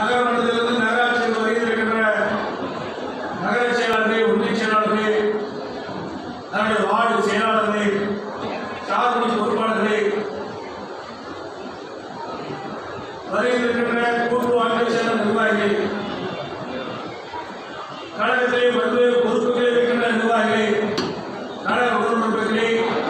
நகரமன்றத்திலிருந்து நகராட்சியில் வருகின்ற நகர செயலாளர்களே ஒன்றிய செயலாளர்களே நம்முடைய வார்டு செயலாளர்களே சார்பு பொறுப்பாளர்களே வருகின்ற கூட்டு வார்டு சேர்ந்த நிர்வாகிகளே கழகத்திலே பல்வேறு பொறுப்புகளை இருக்கின்ற நிர்வாகிகளே கழக உறுப்பினர்களே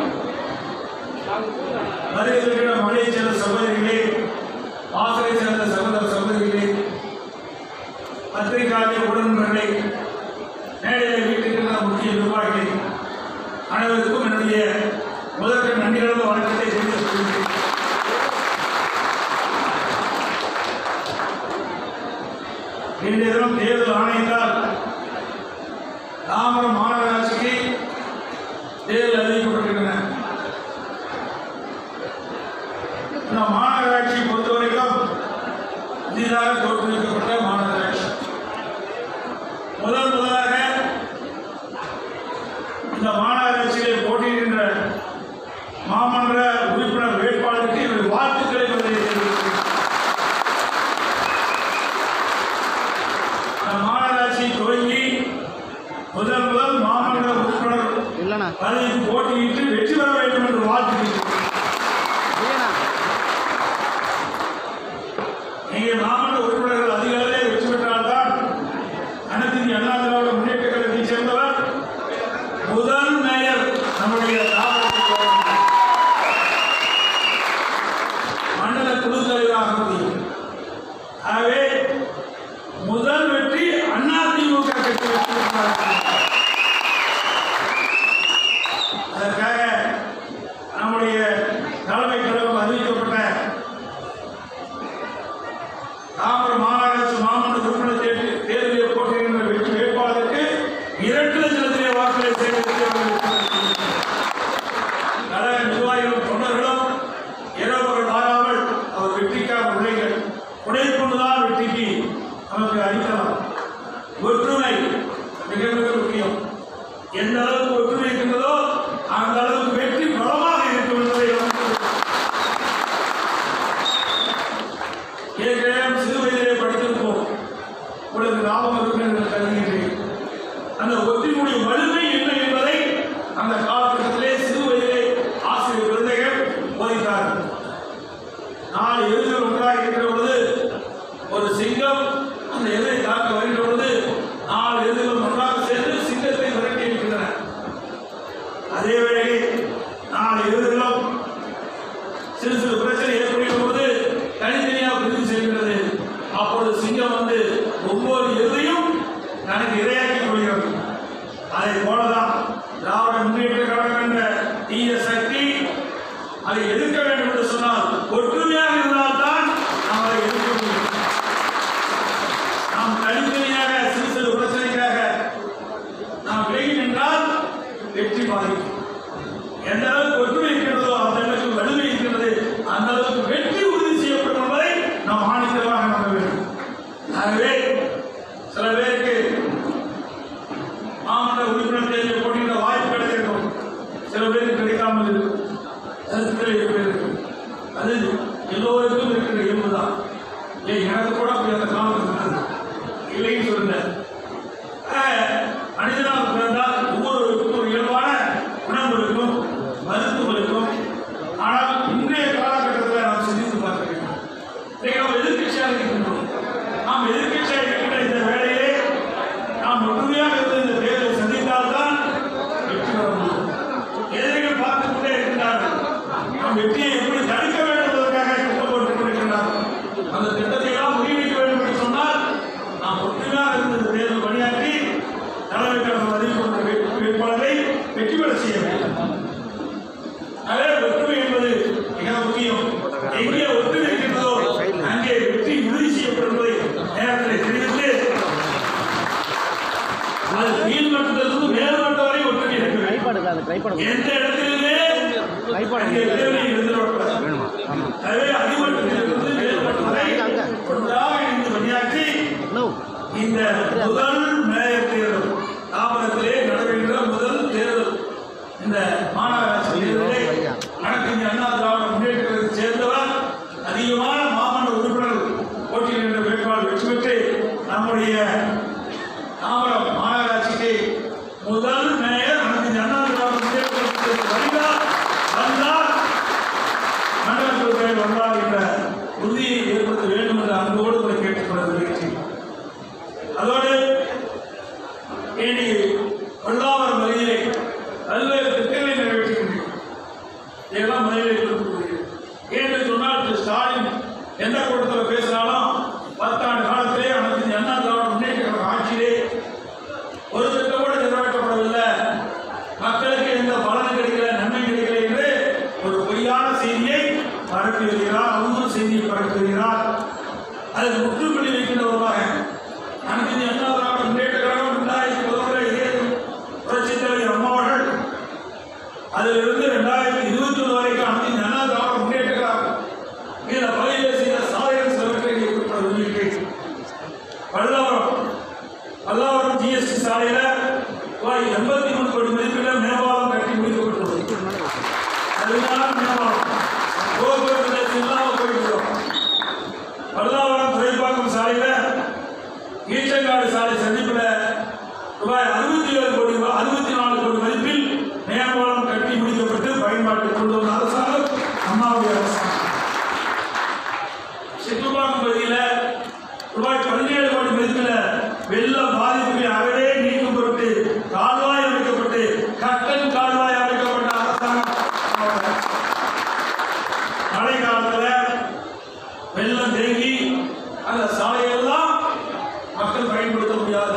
வருகின்ற மலையை சேர்ந்த சகோதரிகளே ஆசிரியை சேர்ந்த சகோதர சகோதரிகளே பத்திரிகையாளர்களே உடன்பர்களே மேடையில் வீட்டிருக்கின்ற முக்கிய நிர்வாகிகளே அனைவருக்கும் என்னுடைய முதற்க நன்றிகளோட வணக்கத்தை தெரிவித்துக் கொள்கிறேன் இன்றைய தினம் தேர்தல் ஆணையத்தால் தாமரம் மாநகராட்சிக்கு தேர்தல் அறிவிக்கப்பட்டிருக்கின்றன இந்த மாநகராட்சி பொறுத்தவரைக்கும் புதிதாக தோற்றுவிக்கப்பட்ட மாநகராட்சி முதல் முதலாக இந்த மாநகராட்சியிலே போட்டியிடுகின்ற மாமன்ற உறுப்பினர் வேட்பாளருக்கு என்னுடைய வாழ்த்துக்களை பதிவு தெரிவிக்கிறேன். இந்த மாநகராட்சி துவங்கி முதல் முதல் மாமன்ற உறுப்பினர் இல்லைண்ணா பதவிக்கு போட்டியிட்டு வெற்றி பெற வேண்டும் என்று வாழ்த்துக்கிறேன் இல்லைண்ணா இங்கே மாமன்ற உறுப்பினர்கள் அதிகாரிலே வெற்றி பெற்றால்தான் அனைத்து இந்திய அண்ணா திராவிட முன்னேற்ற கழகத்தைச் சேர்ந்தவர் முதல் மேயர் நம்முடைய திராவிடத்தில் வருகிறார். மண்டல குழு தலைவராக முடியும் ஆகவே முதல் வெற்றி அதிமுக கட்சி வெற்றி பெற்றார்கள். அதற்காக நம்முடைய தலைமை கழகம் அறிவிக்கப்பட்ட தாமரம் மாநகராட்சி மாமன்ற உறுப்பினர் தேர்வு- தேர்தலில் போட்டியிடுகின்ற வெற்றி வேட்பாளருக்கு இரண்டு லட்சத்திலே வாக்குகளை சேகரித்து அவர்கள் வெற்றி பெற்றிருக்கிறார்கள். கழக நிர்வாகிகளும் தொண்டர்களும் இரவுகள் மாறாமல் அவர் வெற்றிக்காக உழைகள் உழைப்புதான் வெற்றிக்கு நமக்கு அடித்தளம் ஒற்றுமை மிக மிக முக்கியம் எந்த அளவுக்கு ஒற்றுமை இருக்கின்றதோ அந்த அளவுக்கு வெற்றி பலமாக இருக்கும் என்பதை நமக்கு ஏற்கனவே சிறு வயதிலே படித்திருப்போம் உங்களுக்கு ஞாபகம் இருக்கும் என்று கருதுகின்றேன் அந்த ஒற்றினுடைய வலிமை என்ன என்பதை அந்த காலகட்டத்திலே சிறு வயதிலே ஆசிரியர் குழந்தைகள் போதித்தார்கள் நாலு எதிர்கள் ஒன்றாக இருக்கிற பொழுது ஒரு சிங்கம் அந்த எதிரை தாக்க வருகின்ற பொழுது நாலு எதிர்கள் ஒன்றாக சேர்ந்து சிங்கத்தை விரட்டி இருக்கின்றன அதே வேளையில் நாலு எதிர்களும் சிறு சிறு பிரச்சனை ஏற்படுகிற போது தனித்தனியாக பிரிந்து செல்கிறது அப்பொழுது சிங்கம் வந்து ஒவ்வொரு எதையும் தனக்கு இரையாக்கிக் கொள்கிறது அதை போலதான் திராவிட முன்னேற்ற கழகம் என்ற தீய சக்தி அதை எதிர்க்க வேண்டும் என்று சொன்னால் ஒற்றுமையாக இருந்தால்தான் நாம் அதை எதிர்க்க முடியும் நாம் தனித்தனியாக சிறு சிறு பிரச்சனைக்காக நாம் விலகி நின்றால் வெற்றி பாதிக்கும் எந்த அளவுக்கு ஒற்றுமை இருக்கிறதோ அந்த அளவுக்கு வலிமை இருக்கிறது அந்த அளவுக்கு வெற்றி உறுதி செய்யப்படும் என்பதை நாம் ஆணித்தரமாக நம்ப வேண்டும் ஆகவே சில பேருக்கு மாமன்ற உறுப்பினர் தேர்தலில் போட்டியிட வாய்ப்பு கிடைத்திருக்கும் சில பேருக்கு கிடைக்காமல் இருக்கும் கருத்துக்கள் இருக்கும் அது எல்லோருக்கும் இருக்கிற இயல்புதான் ஏன் எனக்கு கூட அப்படி அந்த காலம் இருந்தது இல்லைன்னு சொல்லுங்க மனிதனாக பிறந்தால் ஒவ்வொருவருக்கும் ஒரு இயல்பான குணம் இருக்கும் மருத்துவம் இருக்கும் ஆனால் இன்றைய காலகட்டத்தில் நாம் சிந்தித்து பார்க்க வேண்டும் இன்றைக்கு நாம் எதிர்கட்சியாக இருக்கின்றோம் நாம் எதிர்கட்சியாக இருக்கின்ற இந்த வேளையிலே நாம் ஒற்றுமையாக இருந்து இந்த தேர்தலை சந்தித்தால்தான் வெற்றி பெற முடியும் எதிரிகள் பார்த்துக் கொண்டே இருக்கின்றார்கள் நாம் வெற்றியை எப்படி தடுக்க வேண்டும் என்பதற்காக திட்டம் போட்டுக் கொண்டிருக்கின்றார்கள் அந்த திட்டத்தை எல்லாம் முறியடிக்க வேண்டும் என்று சொன்னால் நாம் ஒற்றுமையாக இருந்து இந்த தேர்தல் பணியாற்றி தலைமை கழகம் அறிவிக்கின்ற வேட்பு- வேட்பாளரை வெற்றி பெற செய்ய வேண்டும் அதே ஒற்றுமை என்பது மிக முக்கியம் எங்கே ஒற்றுமை இருக்கின்றதோ அங்கே வெற்றி உறுதி செய்யப்படும் என்பதை நேரத்தில் தெரிவித்து அது கீழ் மட்டத்திலிருந்து மேல் மட்டம் வரை ஒற்றுமை இருக்க வேண்டும் கைப்பாடு அது கைப்பாடு எந்த இடத்திலுமே கைப்பாடு அங்கே வேலை இருந்துவிடக்கூடாது வேணுமா ஆமாம் எனவே அடிமட்டத்திலிருந்து மேல் மட்டம் வரை ஒன்றாக இணைந்து பணியாற்றி நோ இந்த முதல் மேயர் தேர்தல் தாமரத்திலே நடைபெறுகிற முதல் தேர்தல் இந்த மாநகராட்சி தேர்தலில் அனைத்து இந்திய அண்ணா திராவிட முன்னேற்ற கழகத்தைச் சேர்ந்தவர் அதிகமான மாமன்ற உறுப்பினர்கள் போட்டியிடுகின்ற வேட்பாளர் வெற்றி நம்முடைய தாம்பரம் மாநகராட்சிக்கு முதல் மேயர் அனைத்து அண்ணா திராவிட முன்னேற்ற கழகத்திற்கு வருகிறார் வந்தார் மண்டலத்தில் பேர் வந்தார் என்ற உறுதியை ஏற்படுத்த வேண்டும் என்ற அன்போடு கூட கேட்டுக்கொள்ள விரும்புகிறேன் அதோடு இனி பல்லாவரம் வகையிலே பல்வேறு திட்டங்களை நிறைவேற்றுகின்றேன் இதெல்லாம் முதலில் கொடுக்கக்கூடியது ஏன்னு சொன்னால் திரு ஸ்டாலின் எந்த கூட்டத்தில் பேசினாலும் பத்தாண்டு காலத்திலே அனைத்து அண்ணா திராவிட முன்னேற்ற கழக ஆட்சியிலே ஒரு திட்டம் கூட நிறைவேற்றப்படவில்லை மக்களுக்கு எந்த பலன் கிடைக்கல நன்மை கிடைக்கல என்று ஒரு பொய்யான செய்தியை பரப்பி வருகிறார் அவதூறு செய்தியை பரப்பி வருகிறார் அதுக்கு முற்றுப்புள்ளி வைக்கின்றவர்களாக அனைத்து அண்ணா திராவிட முன்னேற்ற கழகம் ரெண்டாயிரத்தி பதினொன்றில் புரட்சித் தலைவர் அம்மா அவர்கள் அதிலிருந்து ரெண்டாயிரத்தி இருபத்தி ஒன்று வரைக்கும் அனைத்து அண்ணா திராவிட முன்னேற்ற கழகம் இந்த பகுதியில் செய்த சாதனைகள் சிலவற்றை இங்கே குறிப்பிட விரும்புகிறேன் பல்லாவரம் பல்லாவரம் ஜிஎஸ்டி சாலையில ரூபாய் எண்பத்தி மூணு கோடி மதிப்பில் மேம்பாலம் கட்டி முடிக்கப்பட்டுள்ளது அதுதான் மேம்பாலம் போக்குவரத்து நெரிசல் இல்லாமல் போயிட்டு பல்லாவரம் துறைப்பாக்கம் சாலையில ஈச்சங்காடு சாலை சந்திப்பில் ரூபாய் அறுபத்தி ஏழு கோடி ரூபாய் அறுபத்தி நாலு கோடி மதிப்பில் மேம்பாலம் கட்டி முடிக்கப்பட்டு பயன்பாட்டுக்கு கொண்டு வந்த அரசாங்கம் அம்மாவுடைய அரசாங்கம் சிற்றுப்பாக்கம் பகுதியில் ரூபாய் பதினேழு கோடி மதிப்பில் வெள்ள பாதிப்புகளை அறவே நீக்கும் பொருட்டு கால்வாய் அமைக்கப்பட்டு கட்டன் கால்வாய் அமைக்கப்பட்ட அரசாங்கம் அம்மாவுடைய அரசாங்கம். மழை காலத்துல வெள்ளம் தேங்கி அந்த சாலையெல்லாம் மக்கள் பயன்படுத்த முடியாத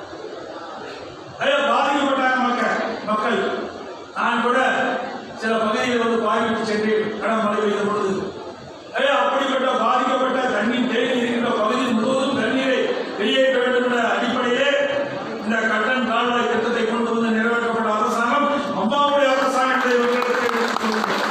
ஐயோ பாதிக்கப்பட்டாங்க மக்கள் மக்கள் நான் கூட சில பகுதியில் வந்து பார்வையிட்டு சென்றேன் கடமழை பெய்த பொழுது ஐயோ அப்படிப்பட்ட பாதிக்கப்பட்ட தண்ணீர் தேங்கி இருக்கின்ற பகுதி முழுவதும் தண்ணீரை வெளியேற்ற வேண்டும் என்ற அடிப்படையிலே இந்த கட்டன் கால்வாய் திட்டத்தை கொண்டு வந்து நிறைவேற்றப்பட்ட அரசாங்கம் அம்மாவுடைய அரசாங்கம் என்பதை மக்களுக்கு எடுத்துச் சொல்லுங்கள்.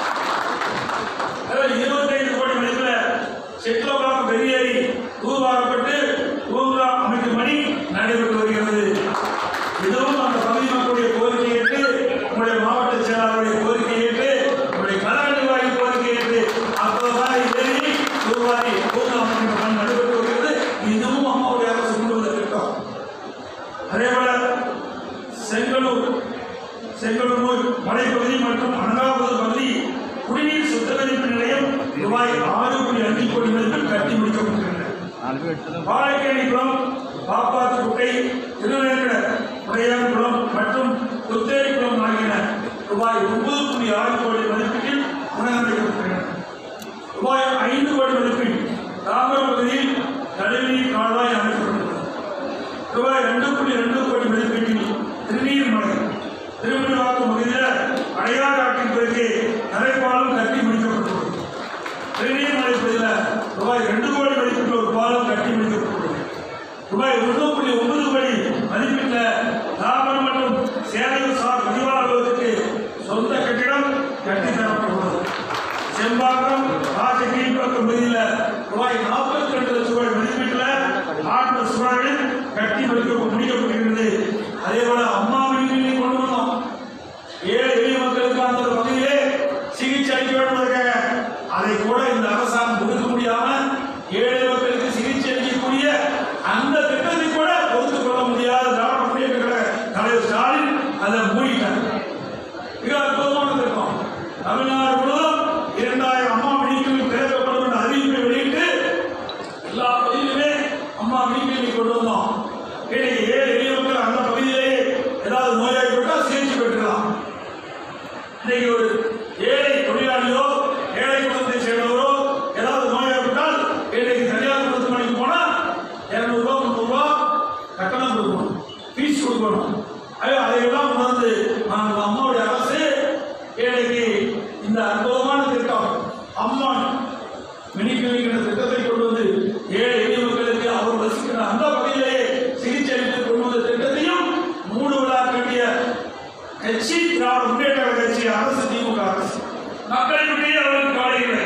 அதாவது இருபத்தைந்து கோடி மதிப்பில் செட்டிலபாக்கம் பெரியேரி தூர்வாரப்பட்டு பூங்கா அமைக்கும் பணி நடைபெற்று வருகிறது இதுவும் அந்த பகுதி மக்களுடைய கோரிக்கை ஏற்று உங்களுடைய மாவட்ட செயலாளருடைய கோரிக்கை ஏற்று உங்களுடைய கலா நிர்வாகி கோரிக்கை ஏற்று அப்போதான் ஏறி தூர்வாரி பூங்கா அமைக்கின்ற பணி நடைபெற்று வருகிறது இதுவும் அம்மாவுடைய அரசு கொண்டு வந்த திட்டம் அதே போல செங்கலூர் செங்கலூர் மலைப்பகுதி மற்றும் அனகாபுரம் பகுதி குடிநீர் சுத்திகரிப்பு நிலையம் ரூபாய் ஆறு புள்ளி அஞ்சு கோடி மதிப்பில் கட்டி முடிக்கப்பட்டுள்ளன நாலு பேர் எடுத்து பாலக்கேணிக்குளம் பாப்பாத்துக்குட்டை திருவேங்கட உடையாங்குளம் மற்றும் குத்தேரிக்குளம் ஆகியன ரூபாய் ஒன்பது புள்ளி ஆறு கோடி மதிப்பீட்டில் புனரமைக்கப்பட்டுள்ளன ரூபாய் ஐந்து கோடி மதிப்பில் தாமிரம் பகுதியில் நடுநீர் கால்வாய் அமைக்கப்பட்டுள்ளது ரூபாய் ரெண்டு புள்ளி ரெண்டு கோடி மதிப்பீட்டில் திருநீர்மலை திருமணிவாக்கம் பகுதியில் அடையாறு ஆற்றின் பிறகு நடைபாலம் கட்டி முடிக்கப்பட்டுள்ளது திருநீர்மலை பகுதியில் ரூபாய் ரெண்டு கோடி மதிப்பீட்டில் ஒரு பாலம் கட்டி முடிக்கப்பட்டுள்ளது ரூபாய் ஒன்று புள்ளி ஒன்பது கோடி மதிப்பீட்டில் தாமரம் மற்றும் சேலையூர் சார் பதிவாளர் அலுவலகத்துக்கு சொந்த கட்டிடம் கட்டித் தரப்பட்டுள்ளது செம்பாக்கம் ராஜ கீழ்ப்பாக்கம் பகுதியில் ரூபாய் நாற்பத்தி ரெண்டு லட்சம் ரூபாய் மதிப்பீட்டில் ஆட்டு சுவர்கள் கட்டி முடிக்க முடிக்கப்பட்டிருக்கிறது அதே போல அம்மா வீட்டில் கொண்டு வந்தோம் ஏழை எளிய மக்களுக்கு அந்த பகுதியிலே சிகிச்சை அளிக்க வேண்டுவதற்காக அதை கூட இந்த அரசாங்கம் கொடுக்க முடியாம ஏழை மக்களுக்கு சிகிச்சை அளிக்கக்கூடிய அந்த திட்டத்தை கூட பொறுத்துக் கொள்ள முடியாத திராவிட முன்னேற்ற கழக தலைவர் ஸ்டாலின் அதை மூடிட்டார் மிக அற்புதமான திட்டம் தமிழ்நாடு முழுவதும் இரண்டாயிரம் அம்மா மெடிக்கல் திறக்கப்படும் என்ற அறிவிப்பை வெளியிட்டு எல்லா பகுதியிலுமே அம்மா மெடிக்கல் கொண்டு வந்தோம் இன்னைக்கு ஏழை எளிய மக்கள் அந்த பகுதியிலேயே ஏதாவது நோயாளிப்பட்டால் சிகிச்சை பெற்றுக்கலாம் இன்னைக்கு ஒரு ஏழை தொழிலாளியோ ஏழை குடும்பத்தை சேர்ந்தவரோ ஏதாவது நோயாளிப்பட்டால் இன்னைக்கு தனியார் மருத்துவமனைக்கு போனா இரநூறுவா முந்நூறுவா கட்டணம் கொடுக்கணும் ஃபீஸ் கொடுக்கணும் ஐயோ அதையெல்லாம் உணர்ந்து நாங்கள் அம்மாவுடைய அரசு ஏழைக்கு இந்த அற்புதமான திட்டம் அம்மா மினிக்கிளிக்கிற திட்டத்தை கொண்டு வந்து ஏழை எளிய மக்களுக்கு அவர் வசிக்கிற அந்த பகுதியிலேயே சிகிச்சை அளித்து கொண்டு வந்த திட்டத்தையும் மூணு விழா கட்டிய கட்சி திராவிட முன்னேற்ற கழக கட்சி அரசு திமுக அரசு மக்களை பற்றி அவருக்கு கவலை இல்லை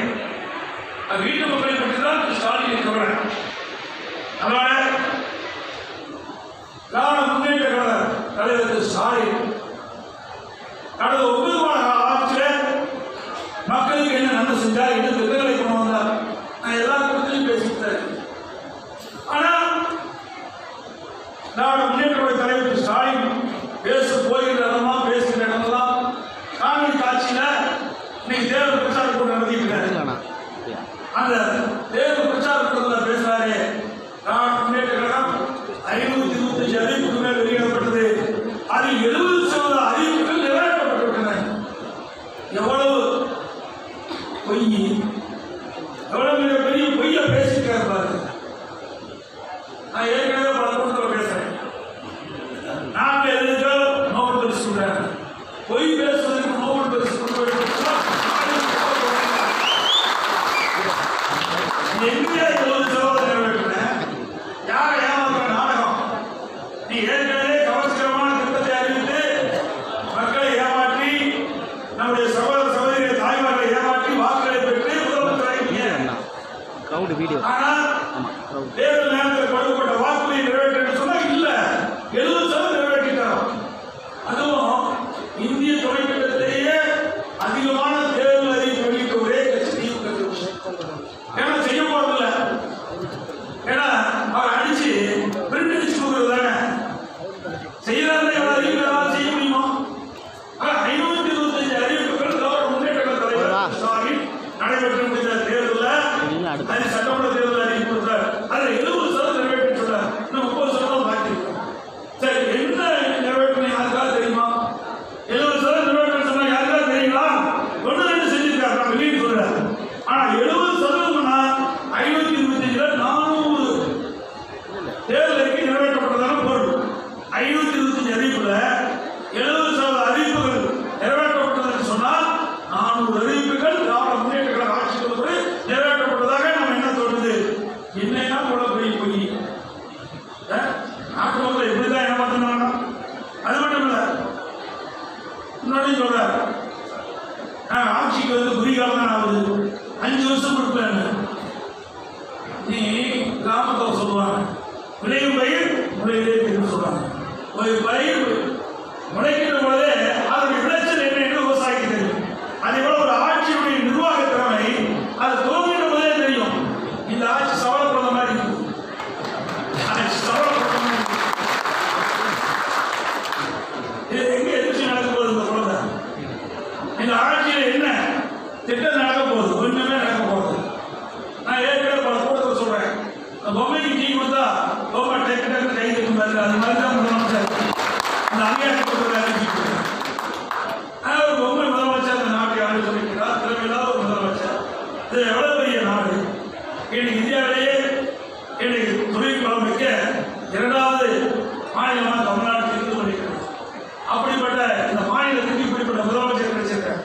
அது வீட்டு மக்களை பற்றி தான் திரு ஸ்டாலின் கவலை அதனால திராவிட முன்னேற்ற கழக தலைவர் திரு ஸ்டாலின் கடந்த ஒன்பது மாத ஆட்சியில் மக்களுக்கு என்ன நன்மை செஞ்சார் என்ன திட்டங்களை கொண்டு வந்தார் நான் எல்லா இடத்துலையும் பேசிக்கிட்டேன் ஆனா வீடியோ ஆனா ஆமாம் தேர்தல் நேரத்தில் கொடுக்கப்பட்ட வாக்குறுதியை நிறைவேற்றேன்னு சொன்னா இல்ல எழுபது சதவீதம் நிறைவேற்றிட்டாரோ அதுவும் இந்திய துணைக்கட்டத்திலேயே அதிகமான தேர்தல் அறிவிப்பு வெளியிட்ட ஒரே கட்சி திமுக கட்சி. ஏன்னா செய்ய போறதில்ல ஏன்னா அவர் அடிச்சு பிரிண்ட் அடிச்சு கொடுக்குறது தானே செய்யறாரு எவ்வளவு அறிவிப்பு யாராவது செய்ய முடியுமா ஆனா ஐநூத்தி இருபத்தஞ்சு அறிவிப்புகள் திராவிட முன்னேற்ற கழக தலைவர் ஸ்டாலின் நடைபெற்ற முடிந்த தேர்தலில் இல்லை அடுத்து அது சட்டமன்ற தேர்தல் அறிவிப்பு கொடுத்தார் அதுல எழுபது சதவீதம் நிறைவேற்றி சொன்னார் இன்னும் முப்பது சதவீதம் பாக்கி இருக்கு. சரி என்ன நிறைவேற்றணும் யாருக்காவது தெரியுமா எழுபது சதவீதம் நிறைவேற்ற சொன்னா யாருக்காவது தெரியுங்களா ஒன்று ரெண்டு செஞ்சிருக்காரு நான் வெளியே சொல்றேன் ஆனா எழுபது சதவீதம்னா ஐநூத்தி இருபத்தஞ்சுல நானூறு தேர்தல் அறிக்கை நிறைவேற்றப்பட்டதான பொருள் ஐநூத்தி இருபத்தஞ்சு அறிவிப்புல எழுபது சதவீத அறிவிப்புகள் நிறைவேற்றப்பட்டதுன்னு சொன்னால் நானூறு அறிவிப்புகள் திராவிட முன்னேற்ற கழக ஆட்சிக்கு ஒரு நிறைவேற்றப்பட்டதாக நம்ம என்ன தோணுது என்னையா கூட போய் போய் அஹ், நாட்டு மக்களை எப்படிதான் ஏமாத்தினாங்க அது மட்டும் இல்ல முன்னாடி சொல்றாரு நான் ஆட்சிக்கு வந்து குடிகாலம் தான் ஆகுது அஞ்சு வருஷம் கொடுப்பேன் நீ கிராமத்தில் சொல்லுவாங்க விளையும் பயிர் முளையிலே தெரியும் சொல்லுவாங்க ஒரு பயிர் முளைக்கிற பொழுதே அதனுடைய விளைச்சல் என்ன என்று விவசாயிக்கு தெரியும் அதே போல ஒரு ஆட்சியுடைய நிர்வாக திறமை அது துவங்கிற போதே தெரியும் இந்த ஆட்சி சவரப்படுற மாதிரி இருக்குது ஆட்சி சவரப்படுற மாதிரி இருக்குது. இது எங்க எதிர்ச்சி நடக்க போகுது இந்த குழந்தை இந்த ஆட்சியில் என்ன திட்டம் நடக்க போகுது ஒண்ணுமே நடக்க போகுது நான் ஏற்கனவே பல கூட்டத்தில் சொல்றேன் அந்த பொம்மைக்கு டீ கொடுத்தா பொம்மை டக்கு டக்கு கை தட்டும் பாருங்க அது மாதிரி தான் முதலமைச்சர் அந்த அங்கேயாட்டி கொடுக்குற அறிவிச்சு ஒரு பொம்மை முதலமைச்சர் அந்த நாட்டை ஆண்டு சொல்லிக்கிறார் திறமையில்லாத ஒரு முதலமைச்சர் இது எவ்வளவு பெரிய நாடு இன்னைக்கு இந்தியாவிலேயே இன்னைக்கு தொழில் குளம் வைக்க இரண்டாவது மாநிலமாக தமிழ்நாடு இருந்து கொண்டிருக்கிறது அப்படிப்பட்ட இந்த மாநிலத்துக்கு இப்படிப்பட்ட முதலமைச்சர் கிடைச்சிருக்காரு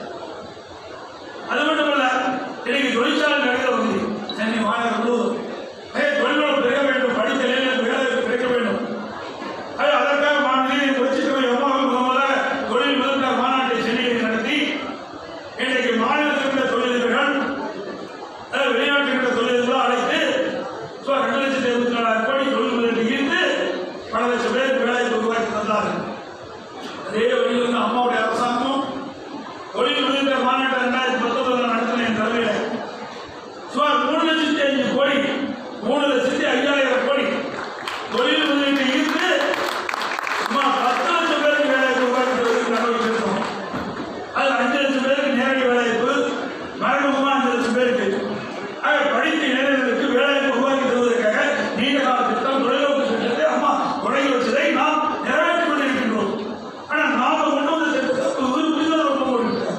அது மட்டுமல்ல இன்னைக்கு தொழிற்சாலை நடக்கிற பகுதி சென்னை மாநகரம் முழுவதும் ஏய், தொழில்நுட்பம் பெருக வேண்டும் படித்த இளைஞர்களுக்கு வேலை கிடைக்க வேண்டும் அது அதற்காக மாநில புரட்சித்துறை எவ்வாறு முதல்ல தொழில் முதல்வர் மாநாட்டை சென்னையில் நடத்தி இன்றைக்கு மாநிலத்தில் உள்ள தொழிலதிபர்கள் அஹ், வெளிநாட்டில் உள்ள தொழிலதிபர்கள் அழைத்து ஸோ ரெண்டு லட்சத்தி எழுபத்தி நாலாயிரம் கோடி தொழில் முதலீட்டு ஈர்த்து பல லட்சம் பேருக்கு வேலை உருவாக்கி தந்தார்கள் அதே வழியில் வந்து அம்மாவுடைய அரசாங்கம் தொழில் முதலீட்டு மாநாட்டை ரெண்டாயிரத்தி பத்தொன்பதுல நடத்தின என் தலைமையில சுமார் மூணு லட்சத்தி அஞ்சு கோடி மூணு லட்சத்தி ஐயாயிரம் கோடி தொழில் முதலீட்டு ஈர்த்து சுமார் பத்து லட்சம் பேருக்கு வேலை உருவாக்கி தருவதற்கு நடவடிக்கை எடுத்தோம் அது அஞ்சு லட்சம் பேருக்கு நேரடி வேலைவாய்ப்பு மறைமுகமா அஞ்சு லட்சம் பேருக்கு ஆக படித்த இளைஞர்களுக்கு வேலைவாய்ப்பு உருவாக்கி தருவதற்காக நீண்ட கால திட்டம் தொலைநோக்கு திட்டத்தை அம்மா தொடங்கி வச்சதை நாம் நிறைவேற்றிக் கொண்டிருக்கின்றோம் ஆனால் நாம கொண்டு வந்த திட்டத்தை இவர் புரிதல் நோக்கம் போட்டுட்டார்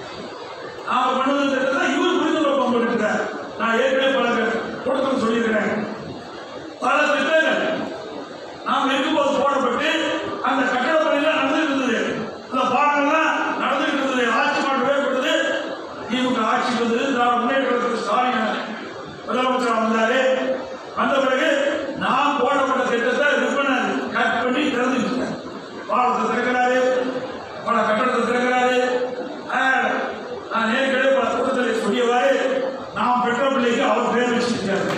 நாம கொண்டு வந்த திட்டத்தை இவர் புரிதல் நோக்கம் போட்டுட்டார் நான் ஏற்கனவே பல கூட்டத்தில் சொல்லியிருக்கிறேன் பல திட்டங்கள் நாம் இருக்கும்போது போடப்பட்டு அந்த கட்டட பணியெல்லாம் நடந்துட்டு இருந்தது அந்த பாடங்கள்லாம் நடந்துட்டு இருந்தது ஆட்சி மாற்றம் ஏற்பட்டது திமுக ஆட்சிக்கு வந்தது திராவிட முன்னேற்ற கழகத்துக்கு ஸ்டாலின் முதலமைச்சர் வந்தாரு வந்த பிறகு நாம் போடப்பட்ட திட்டத்தை ரிப்பனை கட் பண்ணி திறந்துக்கிட்டேன் பாலத்தை திறக்கிறாரு பல கட்டடத்தை திறக்கிறாரு ஆஹ், நான் ஏற்கனவே பல கூட்டத்தில் சொல்லியவாறு நாம் பெற்ற பிள்ளைக்கு அவர் பேர் வச்சிருக்காரு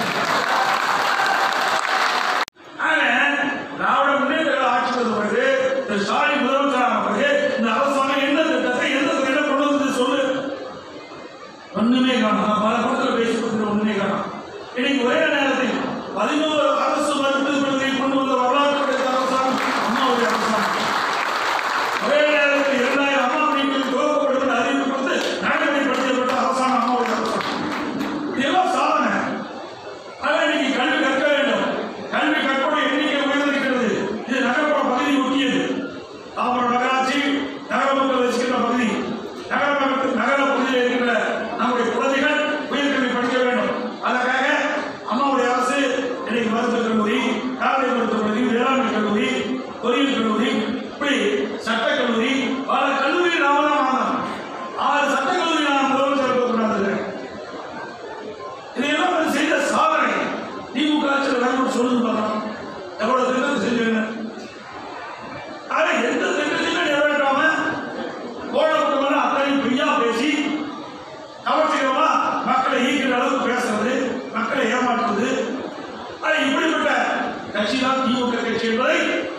ஆக, திராவிட முன்னேற்ற கழக ஆட்சி வந்த பிறகு இந்த ஸ்டாலின் முதலமைச்சர் ஆன பிறகு இந்த அரசாங்கம் என்ன திட்டத்தை எந்த திட்டம் கொண்டு வந்து சொல்லு ஒண்ணுமே காணும் நான் பல கூட்டத்தில் பேசி கொடுத்துட்டு ஒண்ணுமே காணும் இன்னைக்கு ஒரே நேரத்தில் பதினோரு அரசு மருத்துவ கொள்கை கொண்டு வந்த வரலாற்று படைத்த அரசாங்கம் அம்மாவுடைய அரசாங்கம் ஒரே நேரத்தில் இரண்டாயிரம் அம்மா மீன்கள் துவக்கப்படும் அறிவிப்பு கொடுத்து நடைமுறைப்படுத்தப்பட்ட அரசாங்கம் அம்மாவுடைய அரசாங்கம் இதெல்லாம் சாதனை அதான் இன்னைக்கு கல்வி கற்க வேண்டும் கல்வி கற்போட எண்ணிக்கை உயர்ந்திருக்கிறது இது நகர்ப்புற பகுதி ஒட்டியது தாம்பரம் நகராட்சி நகர மக்கள் வசிக்கின்ற பகுதி நகர மக்கள் நகர பகுதியில் இருக்கின்ற நம்முடைய குழந்தைகள் உயர்கல்வி படிக்க வேண்டும் அதற்காக அம்மாவுடைய அரசு இன்னைக்கு மருத்துவக் கல்லூரி கால்நடை மருத்துவக் கல்லூரி வேளாண்மை கல்லூரி பொறியியல் கல்லூரி இப்படி சட்டக் கல்லூரி பல கல்லூரி நாம தான் வாங்கணும் ஆறு சட்டக் கல்லூரி நான் முதலமைச்சர் கொண்டாந்துருக்கேன் இதையெல்லாம் அவர் செய்த சாதனை திமுக ஆட்சியில் வேணும் சொல்லுங்க பார்க்கலாம் எவ்வளவு திட்டத்தை செஞ்சீங்க ஆனா எந்த திட்டத்தையுமே நிறைவேற்றாம போடப்பட்டவங்க அத்தனையும் பொய்யா பேசி கவர்ச்சிகரமா மக்களை ஈக்கிற அளவுக்கு பேசுறது மக்களை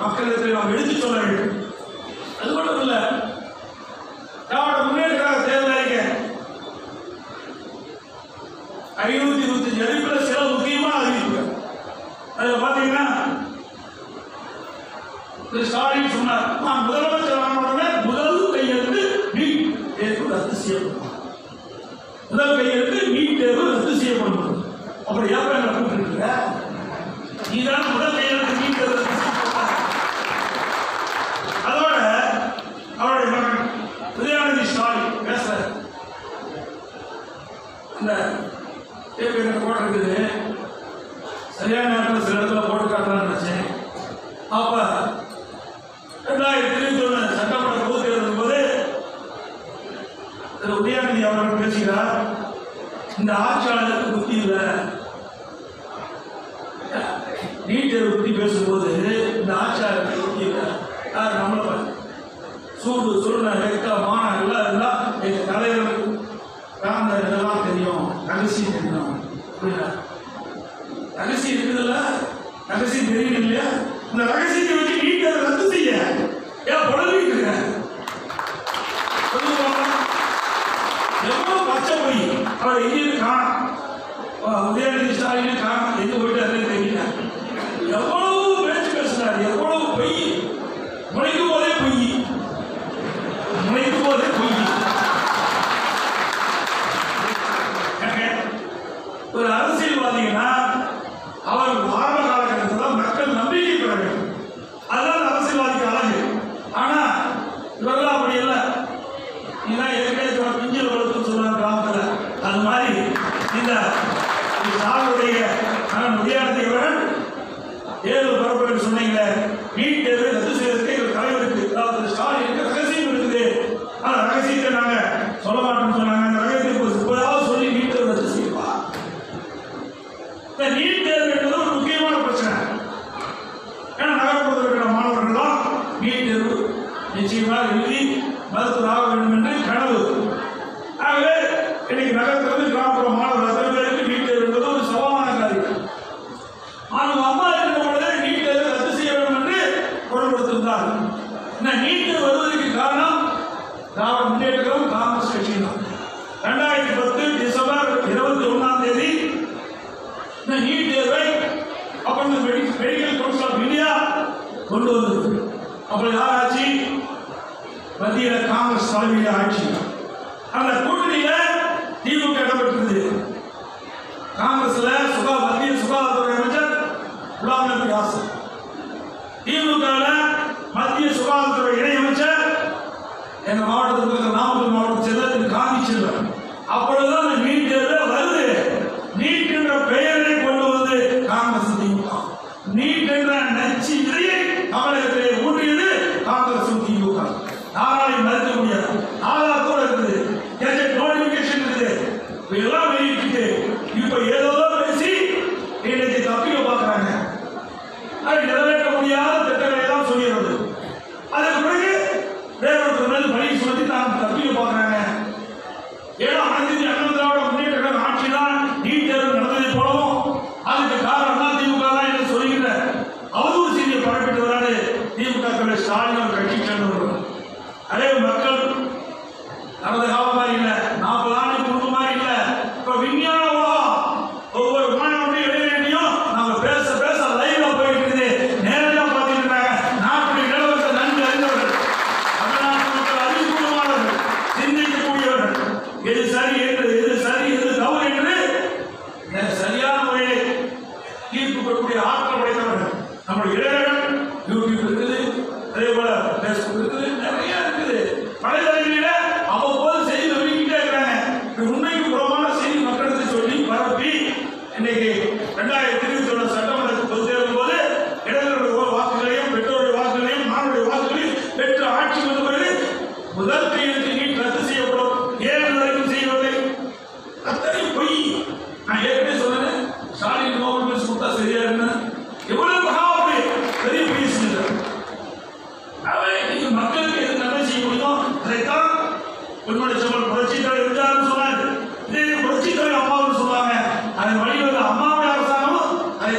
மக்களிடத்தில் நாம் எடுத்துச் சொல்ல வேண்டும் அது மட்டும் இல்ல திராவிட முன்னேற்ற கழக தேர்தல் அறிக்கை ஐநூத்தி இருபத்தஞ்சு அறிவிப்புல சில முக்கியமான அறிவிப்புகள் அதுல பாத்தீங்கன்னா திரு ஸ்டாலின் சொன்னார் நான் முதலமைச்சர் ஆன உடனே முதல் கையெழுத்து நீட் தேர்வு ரத்து செய்யப்படும் முதல் கையெழுத்து நீட் தேர்வு ரத்து செய்யப்படும் அப்படி ஏப்ப என்ன கூப்பிட்டு நீதான் முதல் கையெழுத்து நீட் தேர்வு ரத்து செய்யப்படும் அதோட அவருடைய மகன் உதயாநிதி ஸ்டாலின் பேசுறாரு அந்த டேப் எனக்கு போட்டிருக்குது சரியான நேரத்தில் சில இடத்துல போட்டு காட்டலாம்னு நினைச்சேன் அப்ப ரெண்டாயிரத்தி இருபத்தி ஒன்று சட்டமன்ற பொது தேர்தல் போது திரு உதயாநிதி அவர்கள் பேசுகிறார் இந்த ஆட்சியாளருக்கு புத்தி இல்லை நீட் தேர்வு பற்றி பேசும்போது இந்த ஆட்சியாளருக்கு புத்தி இல்லை யார் நம்மளை பாரு. சூடு சுருண வெக்க மான எல்லாம் இருந்தால் எங்கள் தலைவர் காந்த இதெல்லாம் தெரியும் ரகசியம் தெரியும் புரியுதா ரகசியம் இருக்குதுல்ல ரகசியம் தெரியும் இல்லையா இந்த ரகசியத்தை வச்சு நீட் தேர்வு ரத்து செய்ய ஏன் புலம்பிட்டு இருக்க சொல்லுங்க பாப்போம். எவ்வளவு பச்சை போய் அவர் எங்கேயும் காணும் உதயநிதி ஸ்டாலின் காணும் எங்க போயிட்டு அதுன்னு தெரியல எவ்வளவு பேச்சு பேசுறாரு எவ்வளவு பொய் முளைக்கும் போதே பொய் முளைக்கும் போதே பொய் ஏங்க, ஒரு அரசியல்வாதினா அவர் ஆரம்ப காலகட்டத்தில் மக்கள் நம்பிக்கை பெற வேண்டும் அதுதான் அரசியல்வாதிக்கு அழகு ஆனா இவரெல்லாம் அப்படி இல்லை இதெல்லாம் ஏற்கனவே சொன்ன பிஞ்சல் வளர்த்துன்னு சொல்லுவாங்க கிராமத்தில் அது மாதிரி இந்த சாருடைய மகன் உதயாநிதி அவர்கள் ஏழு பரப்புகள் சொன்னீங்களே நீட் தேர்வை ரத்து செய்வதற்கு எங்கள் தலைவருக்கு அதாவது ஸ்டாலினுக்கு ரகசியம் இருக்குது அந்த ரகசியத்தை நாங்க சொல்ல மாட்டோம்னு சொன்னாங்க அந்த ரகசியத்தை இப்போதாவது சொல்லி நீட் தேர்வு ரத்து செய்வா இந்த நீட் தேர்வு என்பது ஒரு முக்கியமான பிரச்சனை ஏன்னா நகர்ப்புறத்தில் இருக்கிற மாணவர்கள்லாம் நீட் தேர்வு நிச்சயமாக எழுதி மருத்துவர் ஆக வேண்டும் என்று கனவு ஆகவே இன்னைக்கு நகரத்திலிருந்து கிராமப்புற மாணவர்கள் அத்தனை பேருக்கு நீட் தேர்வு என்பது ஒரு சவாலான காரியம் ஆனால் அம்மா இருந்த பொழுது நீட் தேர்வு ரத்து செய்ய வேண்டும் என்று குரல் கொடுத்திருந்தார் இந்த நீட் தேர்வு வருவதற்கு காரணம் திராவிட முன்னேற்ற கழகம் காங்கிரஸ் கட்சி தான் ரெண்டாயிரத்தி பத்து டிசம்பர் இருபத்தி ஒன்னாம் தேதி இந்த நீட் தேர்வை அப்புறம் இந்த மெடி- மெடிக்கல் கவுன்சில் ஆஃப் இந்தியா கொண்டு வந்தது அப்புறம் யார் ஆட்சி மத்தியில காங்கிரஸ் தலைமையில் ஆட்சி அந்த கூட்டணியில திமுக இடம்பெற்றது காங்கிரஸ்ல சுகா மத்திய சுகாதாரத்துறை அமைச்சர் குலாம் நபி ஆசாத் திமுக மத்திய சுகாதாரத்துறை இணையமைச்சர் எங்க மாவட்டத்தில் இருக்கிற நாமக்கல் மாவட்டத்தை சேர்ந்த திரு காந்தி செல்வன் அப்பொழுதுதான் இந்த நீட் தேர்வு வருது நீட் என்ற பெயரை கொண்டு வந்து காங்கிரஸ் திமுக நீட் என்ற நச்சு விதையை தமிழகத்திலே ஊற்றியது காங்கிரஸ் திமுக யாராலையும் மறுக்க முடியாது ஆதாரத்தோட இருக்குது கெஜெட் நோட்டிபிகேஷன் இருக்குது இப்ப எல்லாம் வெளியிட்டு இப்ப ஏதோ பேசி இன்னைக்கு தப்பிக்க பார்க்கறாங்க அதை நிறைவேற்ற முடியாத திட்டங்களை எல்லாம் சொல்லிடுறது அதுக்கு பிறகு வேறொருத்தர் மேல் பழி சுமத்தி தான் தப்பிக்க பார்க்கறாங்க ஏதோ அனைத்து அண்ணா திராவிட முன்னேற்ற கழக ஆட்சி தான் நீட் தேர்வு நடந்ததை போலவும் அதுக்கு காரணம் தான் திமுக தான் என்று சொல்லுகின்ற அவதூறு செய்தியை பரப்பிட்டு வராது திமுக தலைவர் ஸ்டாலின் அவர் கட்சி சேர்ந்தவர்கள் அதே மக்கள் கடந்த காலம் மாதிரி இல்லை நாற்பது ஆண்டு முன்பு மாதிரி இல்லை இப்ப விஞ்ஞான உலகம் ஒவ்வொரு மாணவனுடைய இடைவெளியும் நாம பேச பேச லைவ்ல போயிட்டு இருக்குது நேரடியா பார்த்துட்டு இருக்காங்க நாட்டுடைய நிலவரத்தை நன்கு அறிந்தவர்கள் தமிழ்நாட்டு மக்கள் அறிவுபூர்வமானவர்கள் சிந்திக்கக்கூடியவர்கள் எது சரி என்று எது சரி எது தவறு என்று நே- சரியான முறையில் தீர்ப்பு பெறக்கூடிய ஆற்றல் படைத்தவர்கள் நம்முடைய இளைஞர்கள் யூடியூப் இருக்குது அதே போல பேஸ்புக் இருக்குது நிறைய இருக்குது வலைதளங்களில அவ்வப்போது செய்தி வெளியிட்டே இருக்கிறாங்க இது உண்மைக்கு புறமான செய்தி மக்களுக்கு சொல்லி பரப்பி இன்னைக்கு ரெண்டாயிரத்தி இருபத்தி ஒன்று சட்டமன்ற பொது தேர்தல் போது இளைஞர்களுடைய வாக்குகளையும் பெற்றோருடைய வாக்குகளையும் மாணவருடைய வாக்குகளையும் பெற்று ஆட்சி வந்த பிறகு முதல் கையெழுத்து நீட் ரத்து செய்யப்படும் ஏழு வரைக்கும் செய்யவில்லை அத்தனை பொய் நான் ஏற்கனவே சொன்னேன் ஸ்டாலின் நோபல் பரிசு கொடுத்தா சரியா என்ன எவ்வளவு மகாபலி பெரிய பொய் செஞ்சார் அவன் இன்னைக்கு மக்களுக்கு எது நன்மை செய்ய முடியுமோ அதைத்தான் உன்னுடைய சொல் புரட்சி தலைவர் எம்ஜிஆர் சொன்னார் இதே புரட்சி தலைவர் அம்மாவும் சொல்லுவாங்க அதன் வழியில் அம்மாவுடைய அரசாங்கம் அதை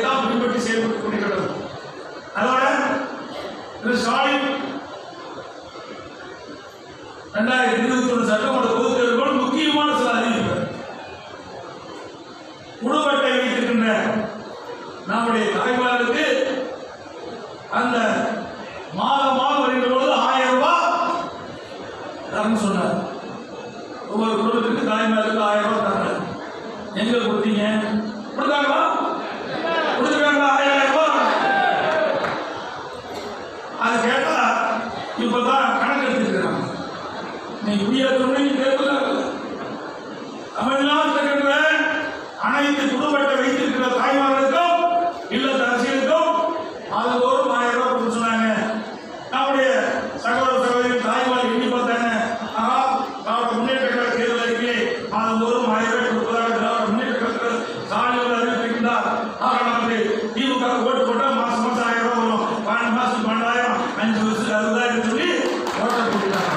தாய்மார்களுக்கு அந்த மாதம் மாதம் வருகிற பொழுது ஆயிரம் ரூபாய் தரணும் சொன்னார் ஒவ்வொரு குடும்பத்துக்கு தாய்மாருக்கு ஆயிரம் ரூபாய் தரல எங்க கொடுத்தீங்க கொடுத்தாங்களா கொடுத்துருக்காங்களா ஆயிரம் ரூபாய் அது கேட்டா இப்பதான் கணக்கு எடுத்துக்கிறாங்க நீ குடியேற்றணும் நீ தேர்தல் தமிழ்நாட்டில் இருக்கிற அனைத்து குடும்பத்தை வைத்திருக்கிற தாய்மார்களுக்கும் இல்ல அரசியலுக்கும் ஆளுதோறும் ஆயிரம் ரூபாய் கொடுத்து சொன்னாங்க நம்முடைய சகோதர சகோதரி தாய்மார் எண்ணி பார்த்தாங்க ஆஹா திராவிட முன்னேற்ற கழக தேர்தல் அறிக்கையை ஆளுதோறும் ஆயிரம் ரூபாய் கொடுப்பதாக திராவிட முன்னேற்ற கழக சாலையில் அறிவித்திருக்கின்றார் ஆக நமக்கு திமுக ஓட்டு போட்டா மாசம் மாசம் ஆயிரம் ரூபாய் வரும் பன்னெண்டு மாசம் பன்னெண்டாயிரம் அஞ்சு வருஷத்துக்கு அறுபதாயிரம் சொல்லி ஓட்ட போட்டுட்டாங்க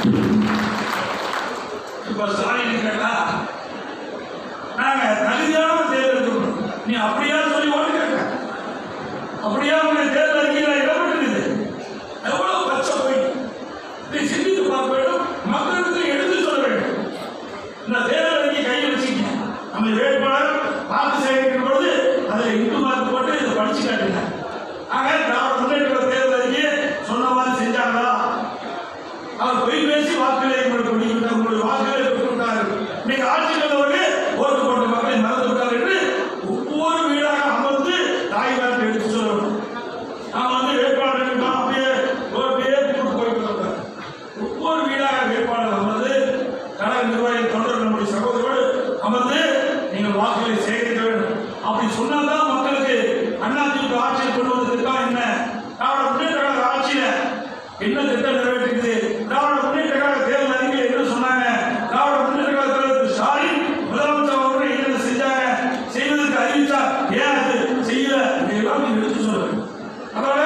இப்ப ஸ்டாலின் கேட்டா நாங்க தகுதியான தேர்ந்தெடுக்கணும் நீ அப்படியா சொல்லி ஓட்டு கேட்ட அப்படியா உன்னை தேர்தல் அறிக்கையில இடம்பெற்றிருக்குது எவ்வளவு பச்சை போய் நீ சிந்தித்து பார்க்க வேண்டும் மக்களிடத்தில் எடுத்து சொல்ல வேண்டும் இந்த தேர்தல் அறிக்கை கையில் வச்சுக்கங்க நம்ம வேட்பாளர் வாக்கு சேகரிக்கும் பொழுது அதில் இந்து மார்க் போட்டு இதை படிச்சு காட்டுங்க ஆக திராவிட முன்னேற்ற தேர்தல் அறிக்கையை சொன்ன மாதிரி செஞ்சாங்களா அவர் பொய் பேசி வாக்குகளை உங்களுக்கு முடிவிட்டார் உங்களுடைய வாக்குகளை பெற்றுவிட்டார்கள் இன்னைக்கு ஆட்சியில் உள்ளவர்கள் ஓட்டு போட்ட மக்களை மறந்து விட்டார் என்று ஒவ்வொரு வீடாக அமர்ந்து தாய்மார்க்கு எடுத்து சொல்லணும் நாம் வந்து வேட்பாளர் இருக்கோம் அப்படியே ரோட்லயே கூட்டு போயிட்டு இருக்கோம் ஒவ்வொரு வீடாக வேட்பாளர் அமர்ந்து கழக நிர்வாகி தொண்டர் நம்முடைய சகோதரரோடு அமர்ந்து நீங்கள் வாக்குகளை சேகரிக்க வேண்டும் அப்படி சொன்னால்தான் மக்களுக்கு அதிமுக ஆட்சியில் கொண்டு வந்த திட்டம் என்ன திராவிட முன்னேற்ற கழக ஆட்சியில என்ன திட்டம் நிறைவேற்றிருக்குது திராவிட முன்னேற்ற கழக தேர்தல் அறிக்கையில் என்ன சொன்னாங்க திராவிட முன்னேற்ற கழக தலைவர் ஸ்டாலின் முதலமைச்சர் அவர்கள் என்னென்ன செஞ்சாங்க செய்வதற்கு அறிவிச்சா ஏன் அது செய்யல இதையெல்லாம் நீங்க எடுத்து சொல்ல வேண்டும் அதோட